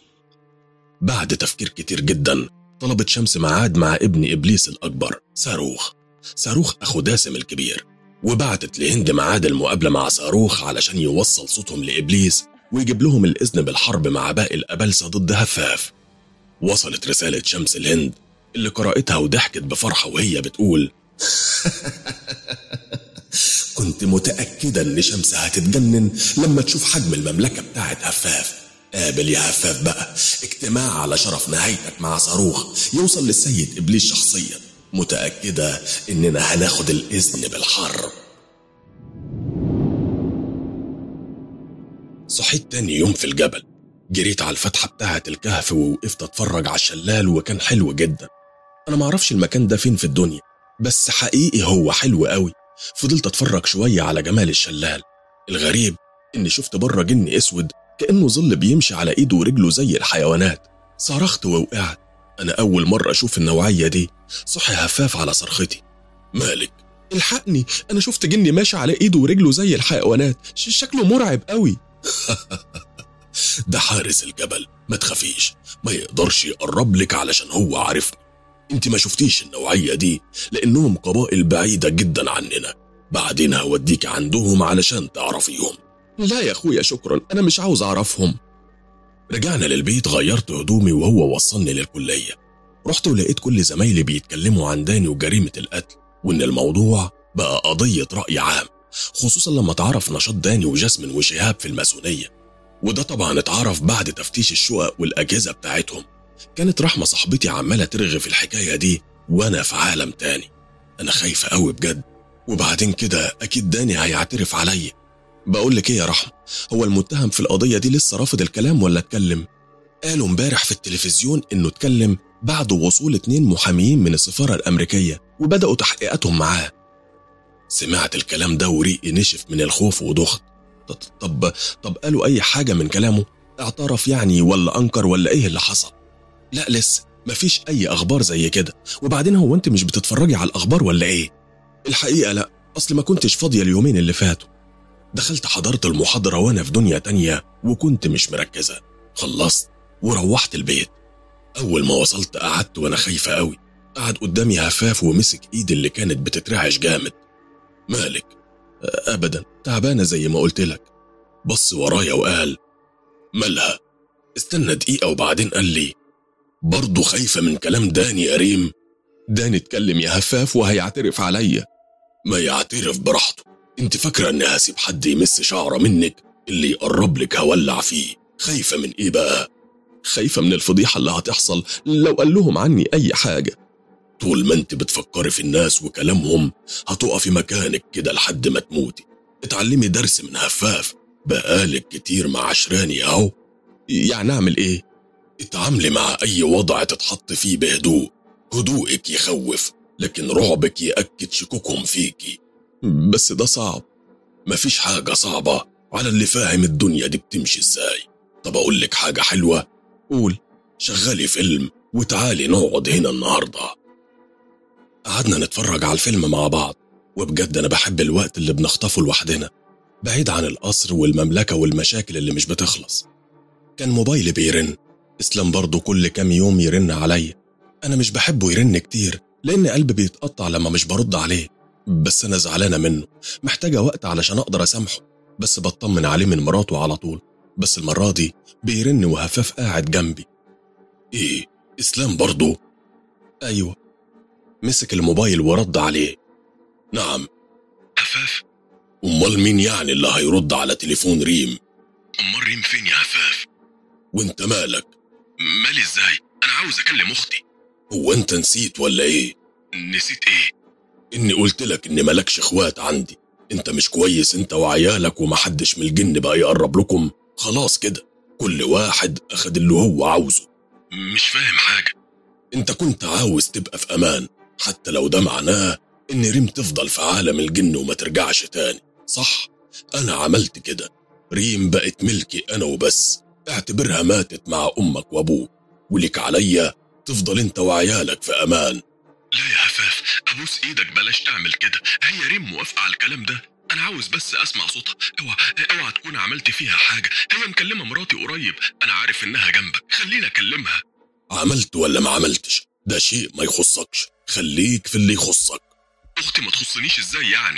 بعد تفكير كتير جدا طلبت شمس ميعاد مع ابن إبليس الأكبر صاروخ صاروخ أخو داسم الكبير وبعتت لهند ميعاد المقابلة مع صاروخ علشان يوصل صوتهم لإبليس ويجيب لهم الإذن بالحرب مع باقي الأبلسة ضد هفاف وصلت رسالة شمس الهند اللي قرأتها وضحكت بفرحة وهي بتقول كنت متأكدة إن شمس هتتجنن لما تشوف حجم المملكة بتاعت هفاف قابل يا هفاف بقى اجتماع على شرف نهايتك مع صاروخ يوصل للسيد إبليس شخصيا متأكدة إننا هناخد الإذن بالحرب صحيت تاني يوم في الجبل جريت على الفتحة بتاعة الكهف ووقفت أتفرج على الشلال وكان حلو جدا أنا معرفش المكان ده فين في الدنيا بس حقيقي هو حلو قوي فضلت أتفرج شوية على جمال الشلال الغريب إني شفت بره جن أسود كأنه ظل بيمشي على إيده ورجله زي الحيوانات صرخت ووقعت أنا أول مرة أشوف النوعية دي صحي هفاف على صرختي مالك الحقني أنا شفت جني ماشي على إيده ورجله زي الحيوانات ش- شكله مرعب قوي ده حارس الجبل ما تخافيش ما يقدرش يقرب لك علشان هو عارفني انت ما شفتيش النوعية دي لأنهم قبائل بعيدة جدا عننا بعدين هوديك عندهم علشان تعرفيهم لا يا أخويا شكرا أنا مش عاوز أعرفهم رجعنا للبيت غيرت هدومي وهو وصلني للكلية رحت ولقيت كل زمايلي بيتكلموا عن داني وجريمة القتل وإن الموضوع بقى قضية رأي عام خصوصا لما تعرف نشاط داني وجاسمين وشهاب في الماسونية وده طبعا اتعرف بعد تفتيش الشقق والأجهزة بتاعتهم كانت رحمة صاحبتي عمالة ترغي في الحكاية دي وأنا في عالم تاني أنا خايفة قوي بجد وبعدين كده أكيد داني هيعترف عليا بقول لك إيه يا رحمة هو المتهم في القضية دي لسه رافض الكلام ولا اتكلم قالوا امبارح في التلفزيون إنه اتكلم بعد وصول اتنين محاميين من السفارة الأمريكية وبدأوا تحقيقاتهم معاه سمعت الكلام ده وريقي نشف من الخوف وضغط طب طب طب قالوا أي حاجة من كلامه اعترف يعني ولا أنكر ولا إيه اللي حصل لا لسه مفيش أي أخبار زي كده وبعدين هو أنت مش بتتفرجي على الأخبار ولا إيه الحقيقة لا أصل ما كنتش فاضية اليومين اللي فاتوا دخلت حضرت المحاضرة وأنا في دنيا تانية وكنت مش مركزة خلصت وروحت البيت أول ما وصلت قعدت وأنا خايفة قوي قعد قدامي هفاف ومسك إيدي اللي كانت بتترعش جامد مالك أبدا تعبانة زي ما قلت لك بص ورايا وقال مالها استنى دقيقة وبعدين قال لي برضه خايفة من كلام داني يا ريم داني اتكلم يا هفاف وهيعترف عليا ما يعترف براحته انت فاكرة اني هسيب حد يمس شعرة منك اللي يقرب لك هولع فيه خايفة من ايه بقى خايفة من الفضيحة اللي هتحصل لو قال لهم عني اي حاجة طول ما انت بتفكري في الناس وكلامهم هتقفي مكانك كده لحد ما تموتي اتعلمي درس من هفاف بقالك كتير مع عشراني اهو يعني اعمل ايه اتعاملي مع اي وضع تتحط فيه بهدوء هدوءك يخوف لكن رعبك يأكد شكوكهم فيكي بس ده صعب مفيش حاجة صعبة على اللي فاهم الدنيا دي بتمشي ازاي طب اقول لك حاجة حلوة قول شغلي فيلم وتعالي نقعد هنا النهارده قعدنا نتفرج على الفيلم مع بعض وبجد أنا بحب الوقت اللي بنخطفه لوحدنا بعيد عن القصر والمملكة والمشاكل اللي مش بتخلص كان موبايلي بيرن إسلام برضه كل كام يوم يرن عليا أنا مش بحبه يرن كتير لأن قلبي بيتقطع لما مش برد عليه بس أنا زعلانة منه محتاجة وقت علشان أقدر أسامحه بس بطمن عليه من مراته على طول بس المرة دي بيرن وهفاف قاعد جنبي إيه إسلام برضه أيوه مسك الموبايل ورد عليه نعم هفاف امال مين يعني اللي هيرد على تليفون ريم امال ريم فين يا هفاف وانت مالك مالي ازاي انا عاوز اكلم اختي هو انت نسيت ولا ايه نسيت ايه اني قلت لك ان مالكش اخوات عندي انت مش كويس انت وعيالك ومحدش من الجن بقى يقرب لكم خلاص كده كل واحد اخد اللي هو عاوزه مش فاهم حاجه انت كنت عاوز تبقى في امان حتى لو ده معناه إن ريم تفضل في عالم الجن وما ترجعش تاني صح أنا عملت كده ريم بقت ملكي أنا وبس اعتبرها ماتت مع أمك وأبوك ولك عليا تفضل أنت وعيالك في أمان لا يا هفاف أبوس إيدك بلاش تعمل كده هي ريم موافقة على الكلام ده أنا عاوز بس أسمع صوتها اوعى اوعى تكون عملت فيها حاجة هي مكلمة مراتي قريب أنا عارف إنها جنبك خليني أكلمها عملت ولا ما عملتش ده شيء ما يخصكش خليك في اللي يخصك اختي ما تخصنيش ازاي يعني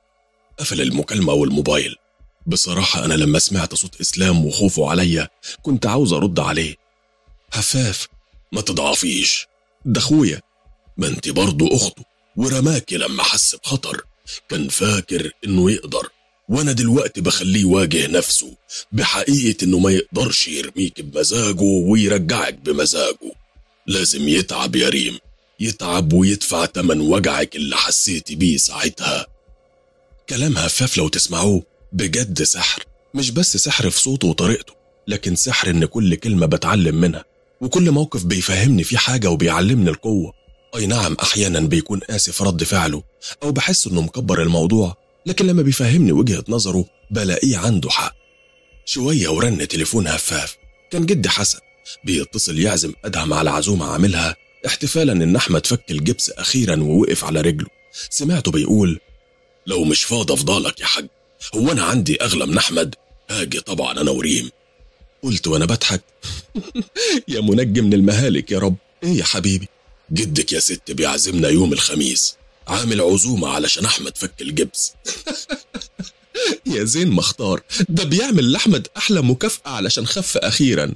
قفل المكالمة والموبايل بصراحة أنا لما سمعت صوت إسلام وخوفه عليا كنت عاوز أرد عليه هفاف ما تضعفيش ده أخويا ما أنت برضه أخته ورماكي لما حس بخطر كان فاكر إنه يقدر وأنا دلوقتي بخليه يواجه نفسه بحقيقة إنه ما يقدرش يرميك بمزاجه ويرجعك بمزاجه لازم يتعب يا ريم يتعب ويدفع تمن وجعك اللي حسيتي بيه ساعتها كلام هفاف لو تسمعوه بجد سحر مش بس سحر في صوته وطريقته لكن سحر ان كل كلمة بتعلم منها وكل موقف بيفهمني فيه حاجة وبيعلمني القوة أي نعم أحيانا بيكون قاسي في رد فعله أو بحس إنه مكبر الموضوع لكن لما بيفهمني وجهة نظره بلاقيه عنده حق شوية ورن تليفون هفاف كان جدي حسن بيتصل يعزم أدهم على عزومة عاملها احتفالا إن أحمد فك الجبس أخيرا ووقف على رجله سمعته بيقول لو مش فاضي أفضلك يا حاج هو أنا عندي أغلى من أحمد هاجي طبعا أنا وريم قلت وأنا بضحك يا منجم من المهالك يا رب إيه يا حبيبي جدك يا ست بيعزمنا يوم الخميس عامل عزومة علشان أحمد فك الجبس يا زين مختار ده بيعمل لأحمد أحلى مكافأة علشان خف أخيرا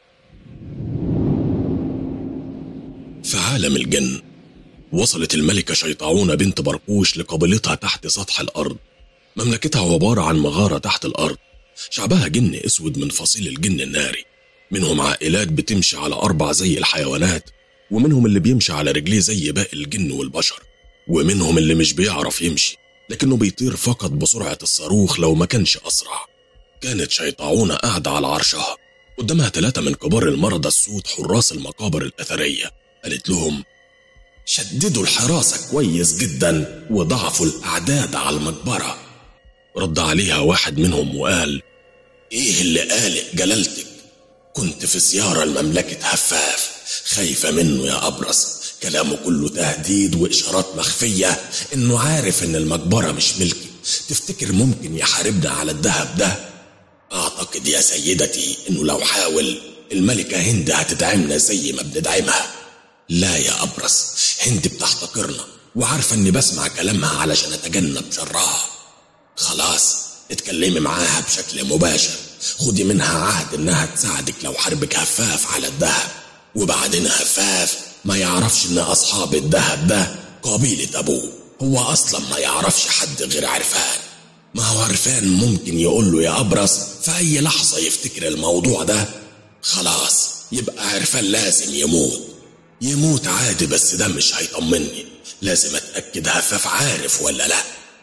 في عالم الجن وصلت الملكة شيطعونة بنت برقوش لقبيلتها تحت سطح الأرض مملكتها عبارة عن مغارة تحت الأرض شعبها جن أسود من فصيل الجن الناري منهم عائلات بتمشي على أربع زي الحيوانات ومنهم اللي بيمشي على رجليه زي باقي الجن والبشر ومنهم اللي مش بيعرف يمشي لكنه بيطير فقط بسرعة الصاروخ لو ما كانش أسرع كانت شيطعونة قاعدة على عرشها قدامها ثلاثة من كبار المرضى السود حراس المقابر الأثرية قالت لهم شددوا الحراسة كويس جدا وضعفوا الأعداد على المقبرة رد عليها واحد منهم وقال إيه اللي قالق جلالتك كنت في زيارة لمملكة هفاف خايفة منه يا أبرص كلامه كله تهديد وإشارات مخفية إنه عارف إن المقبرة مش ملكي تفتكر ممكن يحاربنا على الذهب ده أعتقد يا سيدتي إنه لو حاول الملكة هند هتدعمنا زي ما بندعمها لا يا أبرص هند بتحتقرنا وعارفة إني بسمع كلامها علشان أتجنب شرها خلاص اتكلمي معاها بشكل مباشر خدي منها عهد إنها تساعدك لو حربك هفاف على الذهب وبعدين هفاف ما يعرفش إن أصحاب الذهب ده قبيلة أبوه هو أصلا ما يعرفش حد غير عرفان ما هو عرفان ممكن يقول له يا أبرص في أي لحظة يفتكر الموضوع ده خلاص يبقى عرفان لازم يموت يموت عادي بس ده مش هيطمني لازم اتاكد هفاف عارف ولا لا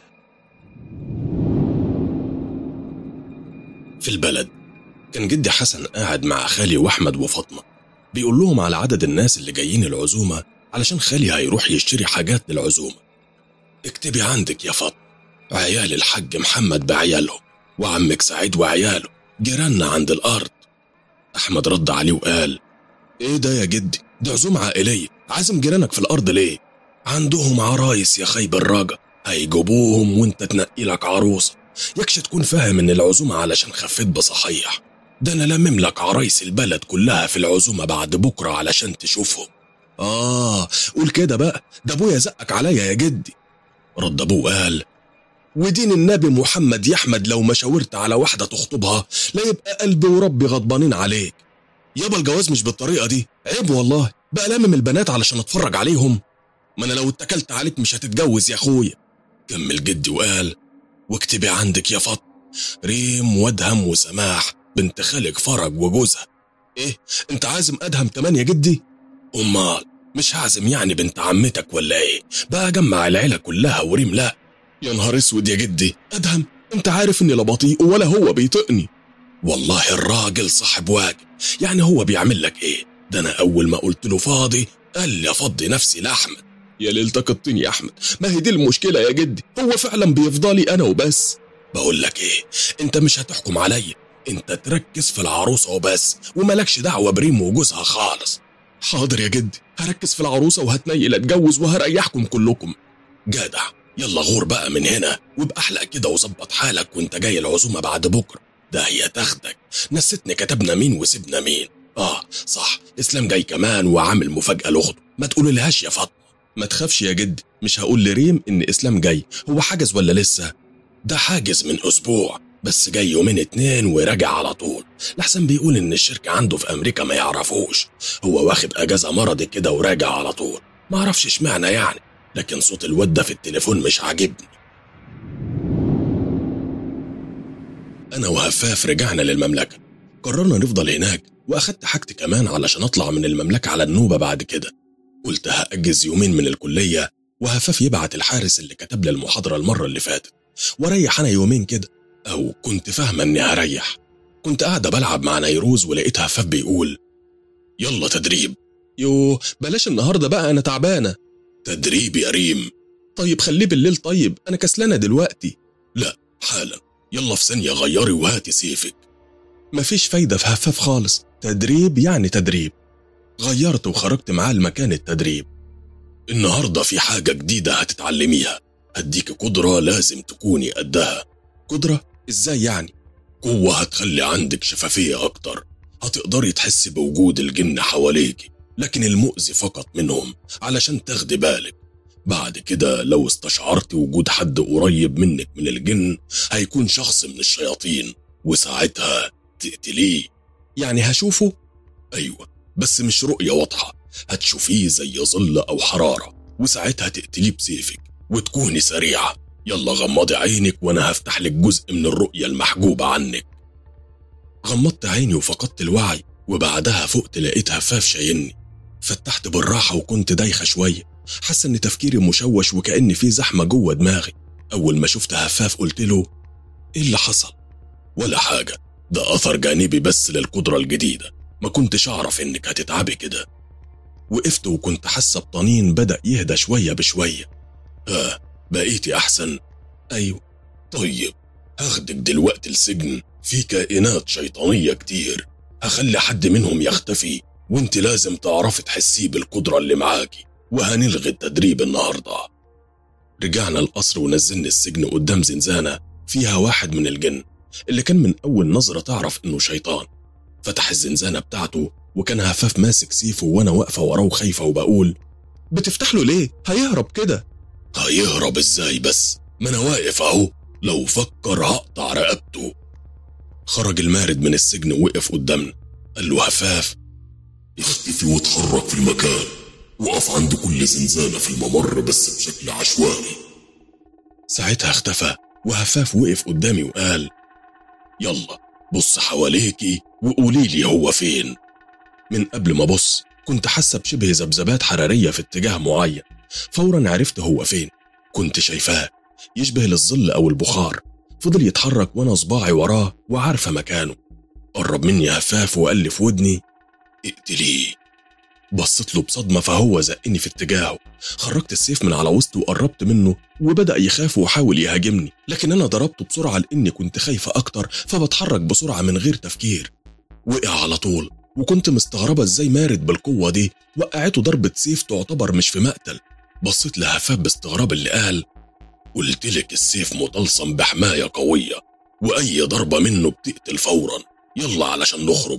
في البلد كان جدي حسن قاعد مع خالي واحمد وفاطمه بيقول لهم على عدد الناس اللي جايين العزومه علشان خالي هيروح يشتري حاجات للعزومه اكتبي عندك يا فاطمه عيال الحاج محمد بعيالهم وعمك سعيد وعياله جيراننا عند الارض احمد رد عليه وقال ايه ده يا جدي ده عزومة عائلية عازم جيرانك في الأرض ليه؟ عندهم عرايس يا خيب الراجة هيجيبوهم وانت تنقي لك عروسة يكش تكون فاهم ان العزومة علشان خفيت بصحيح ده انا لمم لك عرايس البلد كلها في العزومة بعد بكرة علشان تشوفهم آه قول كده بقى ده أبويا زقك عليا يا جدي رد أبوه قال ودين النبي محمد يا أحمد لو ما شاورت على واحدة تخطبها لا يبقى قلبي وربي غضبانين عليك يابا الجواز مش بالطريقة دي عيب والله بقى لامم البنات علشان اتفرج عليهم ما انا لو اتكلت عليك مش هتتجوز يا اخويا كمل جدي وقال واكتبي عندك يا فاطمه ريم وادهم وسماح بنت خالك فرج وجوزها ايه انت عازم ادهم كمان يا جدي امال مش هعزم يعني بنت عمتك ولا ايه بقى اجمع العيله كلها وريم لا يا نهار اسود يا جدي ادهم انت عارف اني لا بطيء ولا هو بيطقني والله الراجل صاحب واجب يعني هو بيعمل لك ايه ده انا اول ما قلت له فاضي قال لي افضي نفسي لاحمد يا ليلتك الطين يا احمد ما هي دي المشكله يا جدي هو فعلا بيفضلي انا وبس بقول لك ايه انت مش هتحكم عليا انت تركز في العروسه وبس وملكش دعوه بريم وجوزها خالص حاضر يا جدي هركز في العروسه وهتنيل اتجوز وهريحكم كلكم جدع يلا غور بقى من هنا وابقى احلق كده وظبط حالك وانت جاي العزومه بعد بكره ده هي تاخدك نسيتني كتبنا مين وسيبنا مين اه صح اسلام جاي كمان وعامل مفاجاه لاخته ما تقوللهاش يا فاطمه ما تخافش يا جدي مش هقول لريم ان اسلام جاي هو حاجز ولا لسه ده حاجز من اسبوع بس جاي يومين اتنين وراجع على طول لحسن بيقول ان الشركة عنده في امريكا ما يعرفوش هو واخد اجازة مرضي كده وراجع على طول ما اعرفش اشمعنى يعني لكن صوت الواد ده في التليفون مش عاجبني انا وهفاف رجعنا للمملكة قررنا نفضل هناك واخدت حاجتي كمان علشان اطلع من المملكة على النوبة بعد كده قلت هأجز يومين من الكلية وهفاف يبعت الحارس اللي كتب لي المحاضرة المرة اللي فاتت واريح أنا يومين كده أو كنت فاهمة إني هريح كنت قاعدة بلعب مع نيروز ولقيت هفاف بيقول يلا تدريب يو بلاش النهاردة بقى أنا تعبانة تدريب يا ريم طيب خليه بالليل طيب أنا كسلانة دلوقتي لا حالا يلا في ثانية غيري وهاتي سيفك مفيش فايدة في هفاف خالص تدريب يعني تدريب غيرت وخرجت معاه لمكان التدريب النهاردة في حاجة جديدة هتتعلميها هديك قدرة لازم تكوني قدها قدرة؟ ازاي يعني؟ قوة هتخلي عندك شفافية أكتر هتقدري تحسي بوجود الجن حواليك لكن المؤذي فقط منهم علشان تاخدي بالك بعد كده لو استشعرت وجود حد قريب منك من الجن هيكون شخص من الشياطين وساعتها تقتليه يعني هشوفه؟ أيوة بس مش رؤية واضحة هتشوفيه زي ظل أو حرارة وساعتها تقتليه بسيفك وتكوني سريعة يلا غمضي عينك وأنا هفتح لك جزء من الرؤية المحجوبة عنك غمضت عيني وفقدت الوعي وبعدها فقت لقيت هفاف شايلني فتحت بالراحة وكنت دايخة شوية حاسة إن تفكيري مشوش وكأن في زحمة جوه دماغي أول ما شفت هفاف قلت له إيه اللي حصل؟ ولا حاجة ده أثر جانبي بس للقدرة الجديدة ما كنتش أعرف إنك هتتعبي كده وقفت وكنت حاسة بطنين بدأ يهدى شوية بشوية آه بقيتي أحسن أيوه طيب هاخدك دلوقتي السجن في كائنات شيطانية كتير هخلي حد منهم يختفي وانت لازم تعرفي تحسيه بالقدرة اللي معاكي وهنلغي التدريب النهاردة رجعنا القصر ونزلنا السجن قدام زنزانة فيها واحد من الجن اللي كان من أول نظرة تعرف إنه شيطان فتح الزنزانة بتاعته وكان هفاف ماسك سيفه وأنا واقفة وراه خايفة وبقول بتفتح له ليه؟ هيهرب كده هيهرب ازاي بس؟ ما أنا واقف أهو لو فكر هقطع رقبته خرج المارد من السجن ووقف قدامنا قال له هفاف اختفي واتحرك في المكان وقف عند كل زنزانة في الممر بس بشكل عشوائي ساعتها اختفى وهفاف وقف قدامي وقال يلا بص حواليكي وقولي لي هو فين من قبل ما ابص كنت حاسه بشبه ذبذبات حراريه في اتجاه معين فورا عرفت هو فين كنت شايفاه يشبه للظل او البخار فضل يتحرك وانا صباعي وراه وعارفه مكانه قرب مني هفاف وقال لي في ودني اقتليه بصيت له بصدمة فهو زقني في اتجاهه خرجت السيف من على وسطه وقربت منه وبدأ يخاف وحاول يهاجمني لكن أنا ضربته بسرعة لأني كنت خايفة أكتر فبتحرك بسرعة من غير تفكير وقع على طول وكنت مستغربة ازاي مارد بالقوة دي وقعته ضربة سيف تعتبر مش في مقتل بصيت لهفاف باستغراب اللي قال قلتلك السيف مطلسم بحماية قوية وأي ضربة منه بتقتل فورا يلا علشان نخرج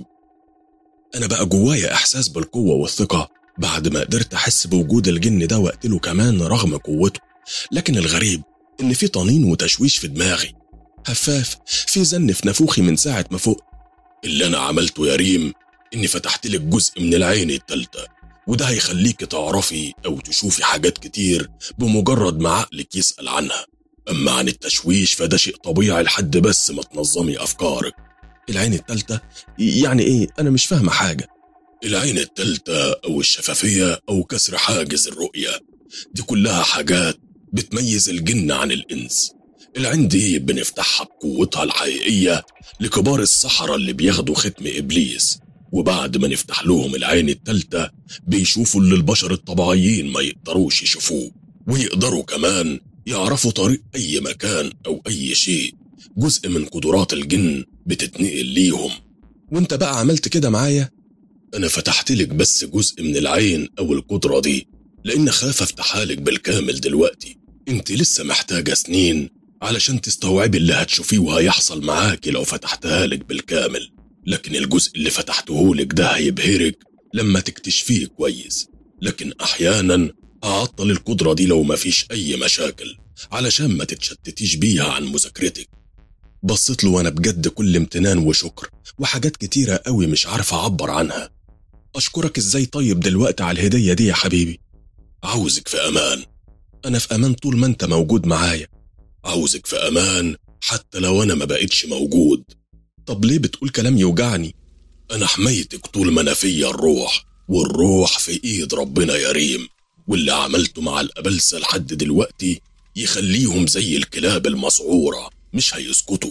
أنا بقى جوايا إحساس بالقوة والثقة بعد ما قدرت أحس بوجود الجن ده وأقتله كمان رغم قوته لكن الغريب إن في طنين وتشويش في دماغي هفاف في زن في نافوخي من ساعة ما فوق اللي أنا عملته يا ريم إني فتحت لك جزء من العين التالتة وده هيخليك تعرفي أو تشوفي حاجات كتير بمجرد ما عقلك يسأل عنها أما عن التشويش فده شيء طبيعي لحد بس ما تنظمي أفكارك العين التالتة يعني إيه أنا مش فاهمة حاجة العين التالتة أو الشفافية أو كسر حاجز الرؤية دي كلها حاجات بتميز الجن عن الإنس العين دي بنفتحها بقوتها الحقيقية لكبار السحرة اللي بياخدوا ختم إبليس وبعد ما نفتح لهم العين التالتة بيشوفوا اللي البشر الطبيعيين ما يقدروش يشوفوه ويقدروا كمان يعرفوا طريق أي مكان أو أي شيء جزء من قدرات الجن بتتنقل ليهم وانت بقى عملت كده معايا انا فتحت لك بس جزء من العين او القدرة دي لان خاف افتحها لك بالكامل دلوقتي انت لسه محتاجة سنين علشان تستوعبي اللي هتشوفيه وهيحصل معاكي لو فتحتها لك بالكامل لكن الجزء اللي فتحته لك ده هيبهرك لما تكتشفيه كويس لكن احيانا اعطل القدرة دي لو مفيش اي مشاكل علشان ما تتشتتيش بيها عن مذاكرتك بصيت له وانا بجد كل امتنان وشكر وحاجات كتيرة قوي مش عارف اعبر عنها اشكرك ازاي طيب دلوقتي على الهدية دي يا حبيبي عاوزك في امان انا في امان طول ما انت موجود معايا عاوزك في امان حتى لو انا ما بقتش موجود طب ليه بتقول كلام يوجعني انا حميتك طول ما انا فيا الروح والروح في ايد ربنا يا ريم واللي عملته مع الأبلسة لحد دلوقتي يخليهم زي الكلاب المسعورة مش هيسكتوا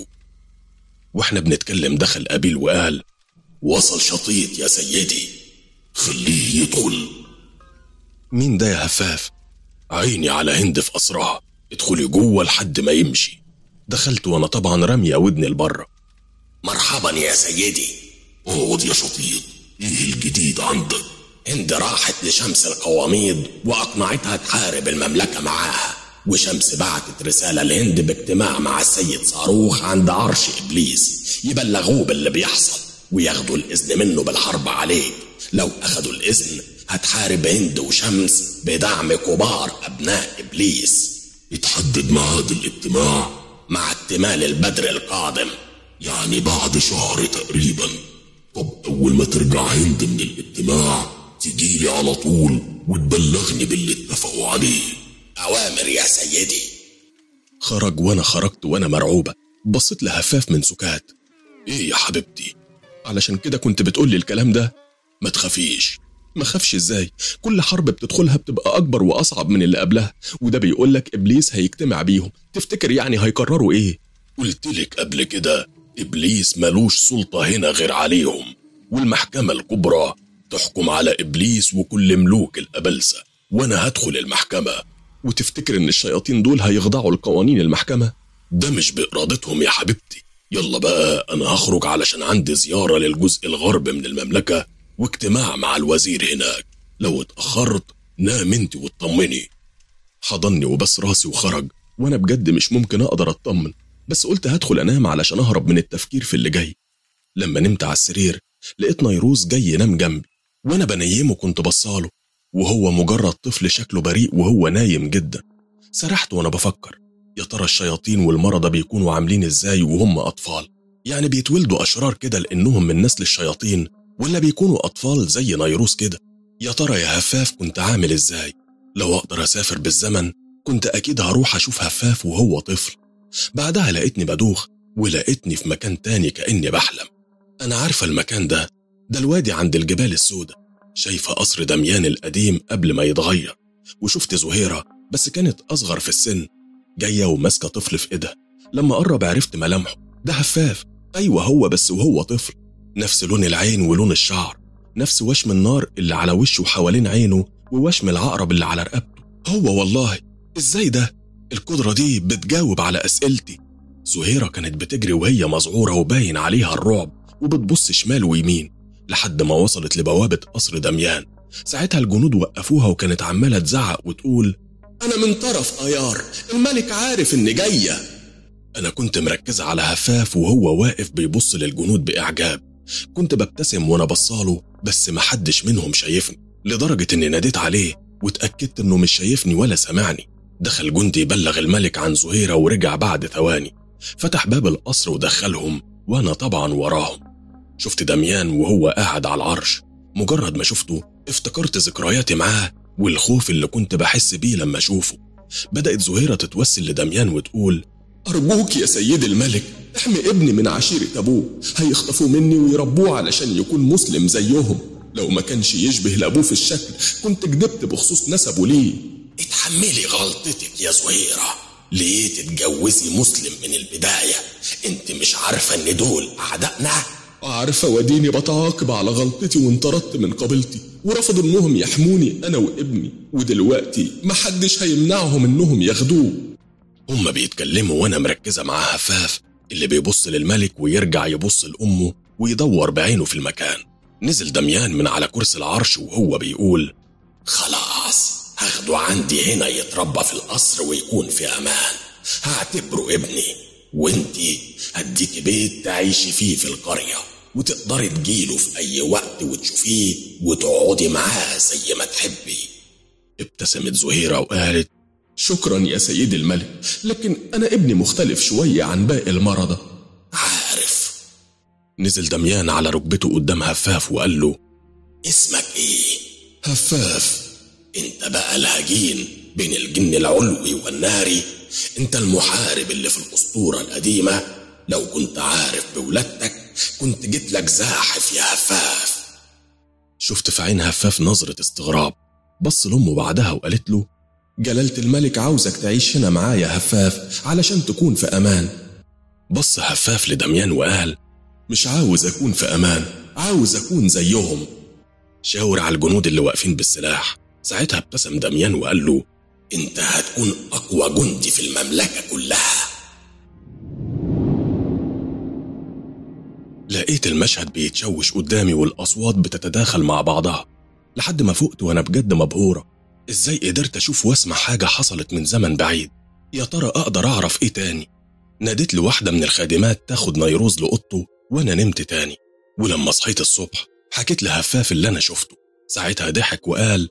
واحنا بنتكلم دخل أبيل وقال وصل شطيط يا سيدي خليه يدخل مين ده يا هفاف عيني على هند في قصرها ادخلي جوه لحد ما يمشي دخلت وانا طبعا رامية ودني لبره مرحبا يا سيدي اقعد يا شطيط ايه الجديد عندك هند راحت لشمس القواميد وأقنعتها تحارب المملكة معاها وشمس بعتت رسالة لهند باجتماع مع السيد صاروخ عند عرش إبليس يبلغوه باللي بيحصل وياخدوا الإذن منه بالحرب عليك لو أخدوا الإذن هتحارب هند وشمس بدعم كبار أبناء إبليس اتحدد ميعاد الاجتماع مع اكتمال البدر القادم يعني بعد شهر تقريبا طب أول ما ترجع هند من الاجتماع تجيلي على طول وتبلغني باللي اتفقوا عليه أوامر يا سيدي خرج وانا خرجت وانا مرعوبة بصيت لهفاف من سكات ايه يا حبيبتي علشان كده كنت بتقولي الكلام ده ما تخافيش ما خافش ازاي كل حرب بتدخلها بتبقى اكبر واصعب من اللي قبلها وده بيقولك ابليس هيجتمع بيهم تفتكر يعني هيكرروا ايه قلتلك قبل كده ابليس ملوش سلطة هنا غير عليهم والمحكمة الكبرى تحكم على ابليس وكل ملوك الابلسة وانا هدخل المحكمة وتفتكر ان الشياطين دول هيخضعوا لقوانين المحكمة ده مش بإرادتهم يا حبيبتي يلا بقى أنا هخرج علشان عندي زيارة للجزء الغرب من المملكة واجتماع مع الوزير هناك لو اتأخرت نام انت واطمني حضني وبس راسي وخرج وانا بجد مش ممكن اقدر اطمن بس قلت هدخل انام علشان اهرب من التفكير في اللي جاي لما نمت على السرير لقيت نيروز جاي ينام جنبي وانا بنيمه كنت بصاله وهو مجرد طفل شكله بريء وهو نايم جدا سرحت وانا بفكر يا ترى الشياطين والمرضى بيكونوا عاملين ازاي وهم اطفال يعني بيتولدوا اشرار كده لانهم من نسل الشياطين ولا بيكونوا اطفال زي نيروس كده يا ترى يا هفاف كنت عامل ازاي لو اقدر اسافر بالزمن كنت اكيد هروح اشوف هفاف وهو طفل بعدها لقيتني بدوخ ولقيتني في مكان تاني كاني بحلم انا عارفه المكان ده ده الوادي عند الجبال السوداء شايفه قصر دميان القديم قبل ما يتغير وشفت زهيره بس كانت اصغر في السن جايه وماسكه طفل في ايدها لما قرب عرفت ملامحه ده هفاف ايوه هو بس وهو طفل نفس لون العين ولون الشعر نفس وشم النار اللي على وشه وحوالين عينه ووشم العقرب اللي على رقبته هو والله ازاي ده القدره دي بتجاوب على اسئلتي زهيره كانت بتجري وهي مذعوره وباين عليها الرعب وبتبص شمال ويمين لحد ما وصلت لبوابه قصر دميان ساعتها الجنود وقفوها وكانت عماله تزعق وتقول أنا من طرف أيار الملك عارف إني جاية أنا كنت مركزة على هفاف وهو واقف بيبص للجنود بإعجاب كنت ببتسم وأنا بصاله بس محدش منهم شايفني لدرجة إني ناديت عليه واتأكدت إنه مش شايفني ولا سمعني دخل جندي يبلغ الملك عن زهيرة ورجع بعد ثواني فتح باب القصر ودخلهم وأنا طبعا وراهم شفت دميان وهو قاعد على العرش مجرد ما شفته افتكرت ذكرياتي معاه والخوف اللي كنت بحس بيه لما أشوفه بدأت زهيرة تتوسل لدميان وتقول أرجوك يا سيد الملك احمي ابني من عشيرة أبوه هيخطفوا مني ويربوه علشان يكون مسلم زيهم لو ما كانش يشبه لأبوه في الشكل كنت كدبت بخصوص نسبه ليه اتحملي غلطتك يا زهيرة ليه تتجوزي مسلم من البداية انت مش عارفة ان دول أعدائنا عارفة وديني بتعاقب على غلطتي وانطردت من قبيلتي ورفضوا انهم يحموني انا وابني ودلوقتي محدش هيمنعهم انهم ياخدوه هما بيتكلموا وانا مركزة مع هفاف اللي بيبص للملك ويرجع يبص لأمه ويدور بعينه في المكان نزل دميان من على كرسي العرش وهو بيقول خلاص هاخده عندي هنا يتربى في القصر ويكون في أمان هعتبره ابني وانتي هديك بيت تعيشي فيه في القرية وتقدري تجيله في أي وقت وتشوفيه وتقعدي معاه زي ما تحبي ابتسمت زهيرة وقالت شكرا يا سيدي الملك لكن أنا ابني مختلف شوية عن باقي المرضى عارف نزل دميان على ركبته قدام هفاف وقال له اسمك ايه هفاف انت بقى الهجين بين الجن العلوي والناري انت المحارب اللي في الاسطورة القديمة لو كنت عارف بولادتك كنت جيت لك زاحف يا هفاف شفت في عين هفاف نظرة استغراب بص لأمه بعدها وقالت له جلالة الملك عاوزك تعيش هنا معايا هفاف علشان تكون في أمان بص هفاف لدميان وقال مش عاوز أكون في أمان عاوز أكون زيهم شاور على الجنود اللي واقفين بالسلاح ساعتها ابتسم دميان وقال له انت هتكون اقوى جندي في المملكة كلها لقيت المشهد بيتشوش قدامي والأصوات بتتداخل مع بعضها لحد ما فقت وأنا بجد مبهورة إزاي قدرت أشوف وأسمع حاجة حصلت من زمن بعيد يا ترى أقدر أعرف إيه تاني ناديت لواحدة من الخادمات تاخد نيروز لأوضته وأنا نمت تاني ولما صحيت الصبح حكيت لهفاف اللي أنا شفته ساعتها ضحك وقال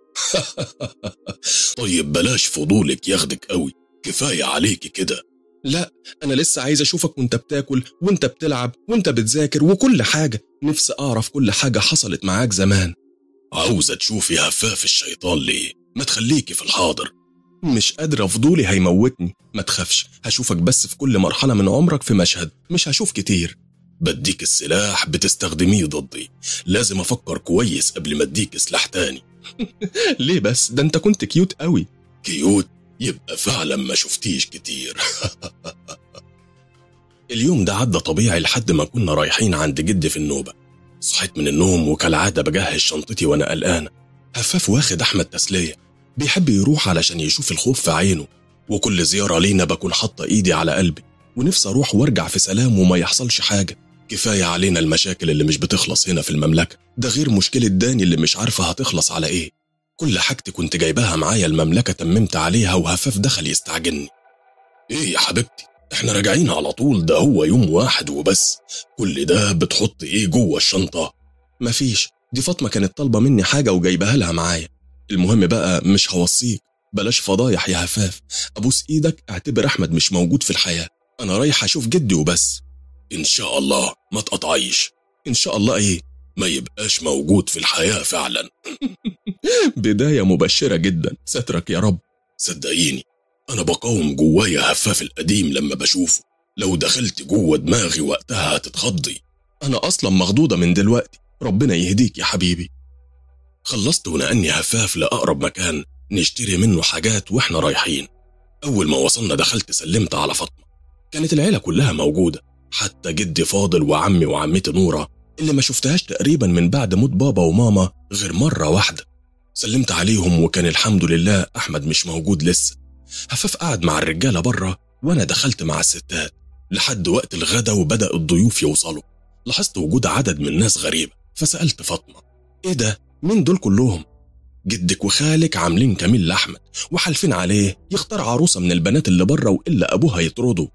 طيب بلاش فضولك ياخدك قوي كفاية عليكي كده لا أنا لسه عايز أشوفك وأنت بتاكل وأنت بتلعب وأنت بتذاكر وكل حاجة نفسي أعرف كل حاجة حصلت معاك زمان عاوزة تشوفي هفاف الشيطان ليه ما تخليكي في الحاضر مش قادرة فضولي هيموتني ما تخافش هشوفك بس في كل مرحلة من عمرك في مشهد مش هشوف كتير بديك السلاح بتستخدميه ضدي لازم أفكر كويس قبل ما أديك سلاح تاني ليه بس ده انت كنت كيوت قوي كيوت يبقى فعلا ما شفتيش كتير اليوم ده عدى طبيعي لحد ما كنا رايحين عند جدي في النوبة صحيت من النوم وكالعادة بجهز شنطتي وأنا قلقانة هفاف واخد أحمد تسلية بيحب يروح علشان يشوف الخوف في عينه وكل زيارة لينا بكون حاطة إيدي على قلبي ونفسي أروح وأرجع في سلام وما يحصلش حاجة كفاية علينا المشاكل اللي مش بتخلص هنا في المملكة ده غير مشكلة داني اللي مش عارفة هتخلص على إيه كل حاجتي كنت جايباها معايا المملكة تممت عليها وهفاف دخل يستعجلني ايه يا حبيبتي احنا راجعين على طول ده هو يوم واحد وبس كل ده بتحط ايه جوه الشنطة مفيش دي فاطمة كانت طالبة مني حاجة وجايبها لها معايا المهم بقى مش هوصيك بلاش فضايح يا هفاف ابوس ايدك اعتبر احمد مش موجود في الحياة انا رايح اشوف جدي وبس ان شاء الله ما تقطعيش ان شاء الله ايه ما يبقاش موجود في الحياة فعلا بداية مبشرة جدا سترك يا رب صدقيني أنا بقاوم جوايا هفاف القديم لما بشوفه لو دخلت جوه دماغي وقتها هتتخضي أنا أصلا مخضوضة من دلوقتي ربنا يهديك يا حبيبي خلصت ونقلني هفاف لأقرب مكان نشتري منه حاجات وإحنا رايحين أول ما وصلنا دخلت سلمت على فاطمة كانت العيلة كلها موجودة حتى جدي فاضل وعمي وعمتي نورة اللي ما شفتهاش تقريبا من بعد موت بابا وماما غير مرة واحدة سلمت عليهم وكان الحمد لله أحمد مش موجود لسه هفاف قعد مع الرجالة بره وأنا دخلت مع الستات لحد وقت الغدا وبدأ الضيوف يوصلوا لاحظت وجود عدد من ناس غريبة فسألت فاطمة إيه ده؟ مين دول كلهم؟ جدك وخالك عاملين كمين لأحمد وحالفين عليه يختار عروسة من البنات اللي بره وإلا أبوها يطرده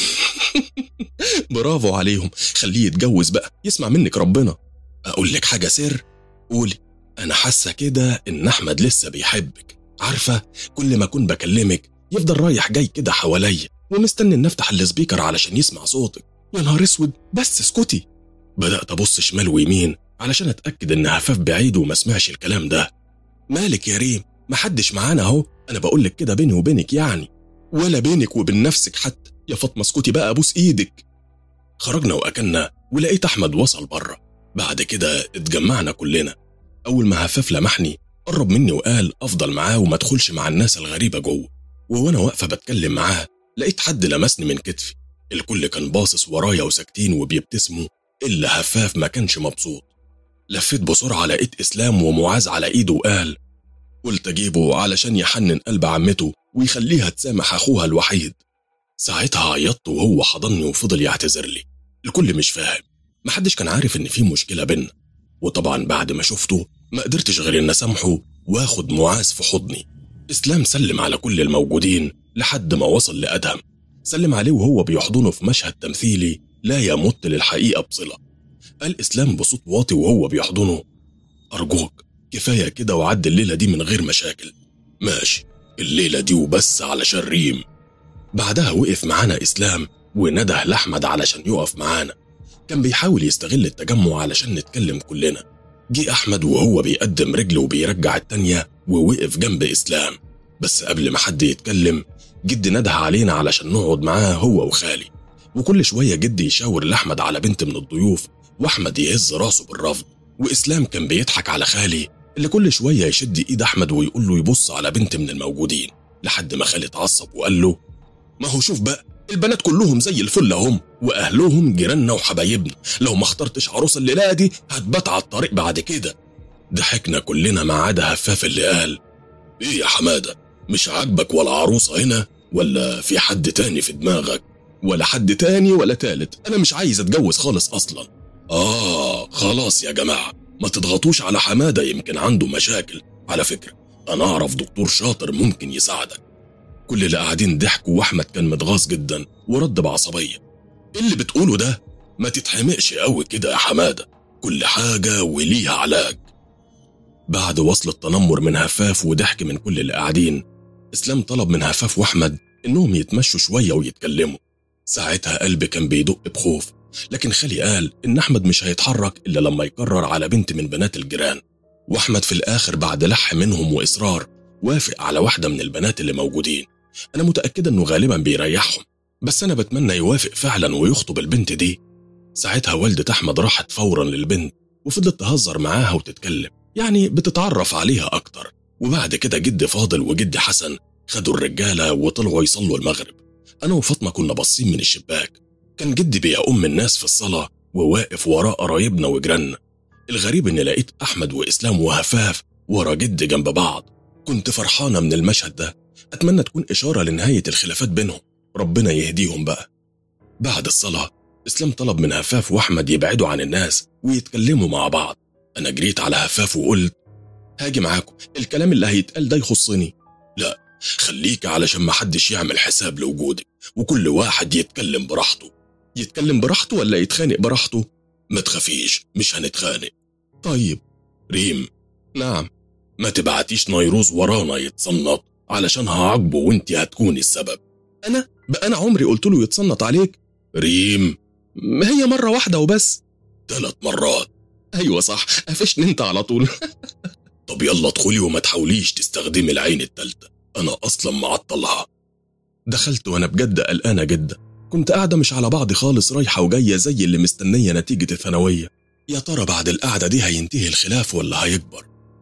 برافو عليهم خليه يتجوز بقى يسمع منك ربنا أقول لك حاجة سر قولي أنا حاسة كده إن أحمد لسه بيحبك عارفة كل ما أكون بكلمك يفضل رايح جاي كده حواليا ومستني إن أفتح السبيكر علشان يسمع صوتك يا نهار أسود بس اسكتي بدأت أبص شمال ويمين علشان أتأكد إن هفاف بعيد وما سمعش الكلام ده مالك يا ريم محدش معانا أهو أنا بقولك كده بيني وبينك يعني ولا بينك وبين نفسك حتى يا فاطمة اسكتي بقى أبوس إيدك خرجنا وأكلنا ولقيت أحمد وصل بره بعد كده اتجمعنا كلنا أول ما هفاف لمحني قرب مني وقال أفضل معاه وما ادخلش مع الناس الغريبة جوه وأنا واقفة بتكلم معاه لقيت حد لمسني من كتفي الكل كان باصص ورايا وساكتين وبيبتسموا إلا هفاف ما كانش مبسوط لفيت بسرعة لقيت إسلام ومعاذ على إيده وقال قلت أجيبه علشان يحنن قلب عمته ويخليها تسامح أخوها الوحيد ساعتها عيطت وهو حضني وفضل يعتذر لي الكل مش فاهم محدش كان عارف إن في مشكلة بينا وطبعا بعد ما شفته ما قدرتش غير إن أسامحه واخد معاذ في حضني إسلام سلم على كل الموجودين لحد ما وصل لأدهم سلم عليه وهو بيحضنه في مشهد تمثيلي لا يمت للحقيقة بصلة قال إسلام بصوت واطي وهو بيحضنه أرجوك كفاية كده وعد الليلة دي من غير مشاكل ماشي الليلة دي وبس علشان ريم بعدها وقف معانا إسلام ونده لأحمد علشان يقف معانا كان بيحاول يستغل التجمع علشان نتكلم كلنا جه أحمد وهو بيقدم رجله وبيرجع التانية ووقف جنب إسلام بس قبل ما حد يتكلم جدي نده علينا علشان نقعد معاه هو وخالي وكل شوية جدي يشاور لأحمد على بنت من الضيوف وأحمد يهز راسه بالرفض وإسلام كان بيضحك على خالي اللي كل شوية يشد إيد أحمد ويقول له يبص على بنت من الموجودين لحد ما خالي اتعصب وقال له ما هو شوف بقى البنات كلهم زي الفل هم واهلهم جيراننا وحبايبنا لو ما اخترتش عروسه الليله دي هتبات على الطريق بعد كده ضحكنا كلنا ما عدا هفاف اللي قال ايه يا حماده مش عاجبك ولا عروسه هنا ولا في حد تاني في دماغك ولا حد تاني ولا تالت انا مش عايز اتجوز خالص اصلا اه خلاص يا جماعه ما تضغطوش على حماده يمكن عنده مشاكل على فكره انا اعرف دكتور شاطر ممكن يساعدك كل اللي قاعدين ضحكوا واحمد كان متغاظ جدا ورد بعصبيه ايه اللي بتقوله ده ما تتحمقش قوي كده يا حماده كل حاجه وليها علاج بعد وصل التنمر من هفاف وضحك من كل اللي قاعدين اسلام طلب من هفاف واحمد انهم يتمشوا شويه ويتكلموا ساعتها قلبي كان بيدق بخوف لكن خالي قال ان احمد مش هيتحرك الا لما يقرر على بنت من بنات الجيران واحمد في الاخر بعد لح منهم واصرار وافق على واحده من البنات اللي موجودين انا متاكده انه غالبا بيريحهم بس انا بتمنى يوافق فعلا ويخطب البنت دي ساعتها والدة احمد راحت فورا للبنت وفضلت تهزر معاها وتتكلم يعني بتتعرف عليها اكتر وبعد كده جد فاضل وجد حسن خدوا الرجاله وطلعوا يصلوا المغرب انا وفاطمه كنا باصين من الشباك كان جدي بيأم الناس في الصلاه وواقف وراه قرايبنا وجيراننا الغريب اني لقيت احمد واسلام وهفاف ورا جد جنب بعض كنت فرحانه من المشهد ده اتمنى تكون اشاره لنهايه الخلافات بينهم ربنا يهديهم بقى بعد الصلاه اسلام طلب من هفاف واحمد يبعدوا عن الناس ويتكلموا مع بعض انا جريت على هفاف وقلت هاجي معاكم الكلام اللي هيتقال ده يخصني لا خليك علشان محدش يعمل حساب لوجودك وكل واحد يتكلم براحته يتكلم براحته ولا يتخانق براحته ما تخافيش مش هنتخانق طيب ريم نعم ما تبعتيش نيروز ورانا يتصنط علشان هعاقبه وانت هتكوني السبب انا بقى انا عمري قلت له يتصنط عليك ريم ما هي مره واحده وبس ثلاث مرات ايوه صح قفشني انت على طول طب يلا ادخلي وما تحاوليش تستخدمي العين التالتة انا اصلا معطلها دخلت وانا بجد قلقانه جدا كنت قاعده مش على بعض خالص رايحه وجايه زي اللي مستنيه نتيجه الثانويه يا ترى بعد القعده دي هينتهي الخلاف ولا هيكبر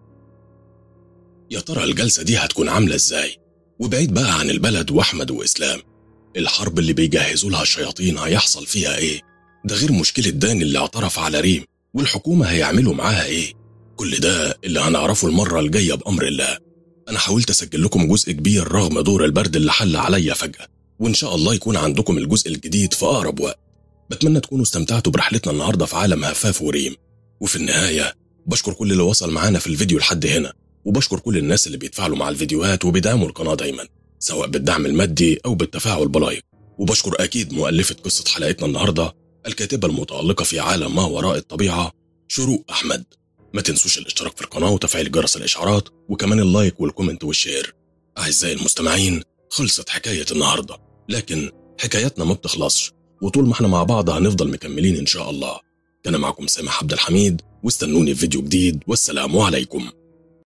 يا ترى الجلسه دي هتكون عامله ازاي وبعيد بقى عن البلد واحمد واسلام الحرب اللي بيجهزوا لها الشياطين هيحصل فيها ايه ده غير مشكله داني اللي اعترف على ريم والحكومه هيعملوا معاها ايه كل ده اللي هنعرفه المره الجايه بامر الله انا حاولت اسجل لكم جزء كبير رغم دور البرد اللي حل عليا فجاه وان شاء الله يكون عندكم الجزء الجديد في اقرب وقت بتمنى تكونوا استمتعتوا برحلتنا النهارده في عالم هفاف وريم وفي النهايه بشكر كل اللي وصل معانا في الفيديو لحد هنا وبشكر كل الناس اللي بيتفاعلوا مع الفيديوهات وبيدعموا القناه دايما سواء بالدعم المادي او بالتفاعل بلايك وبشكر اكيد مؤلفه قصه حلقتنا النهارده الكاتبه المتالقه في عالم ما وراء الطبيعه شروق احمد ما تنسوش الاشتراك في القناه وتفعيل جرس الاشعارات وكمان اللايك والكومنت والشير اعزائي المستمعين خلصت حكايه النهارده لكن حكاياتنا ما بتخلصش وطول ما احنا مع بعض هنفضل مكملين ان شاء الله كان معكم سامح عبد الحميد واستنوني في فيديو جديد والسلام عليكم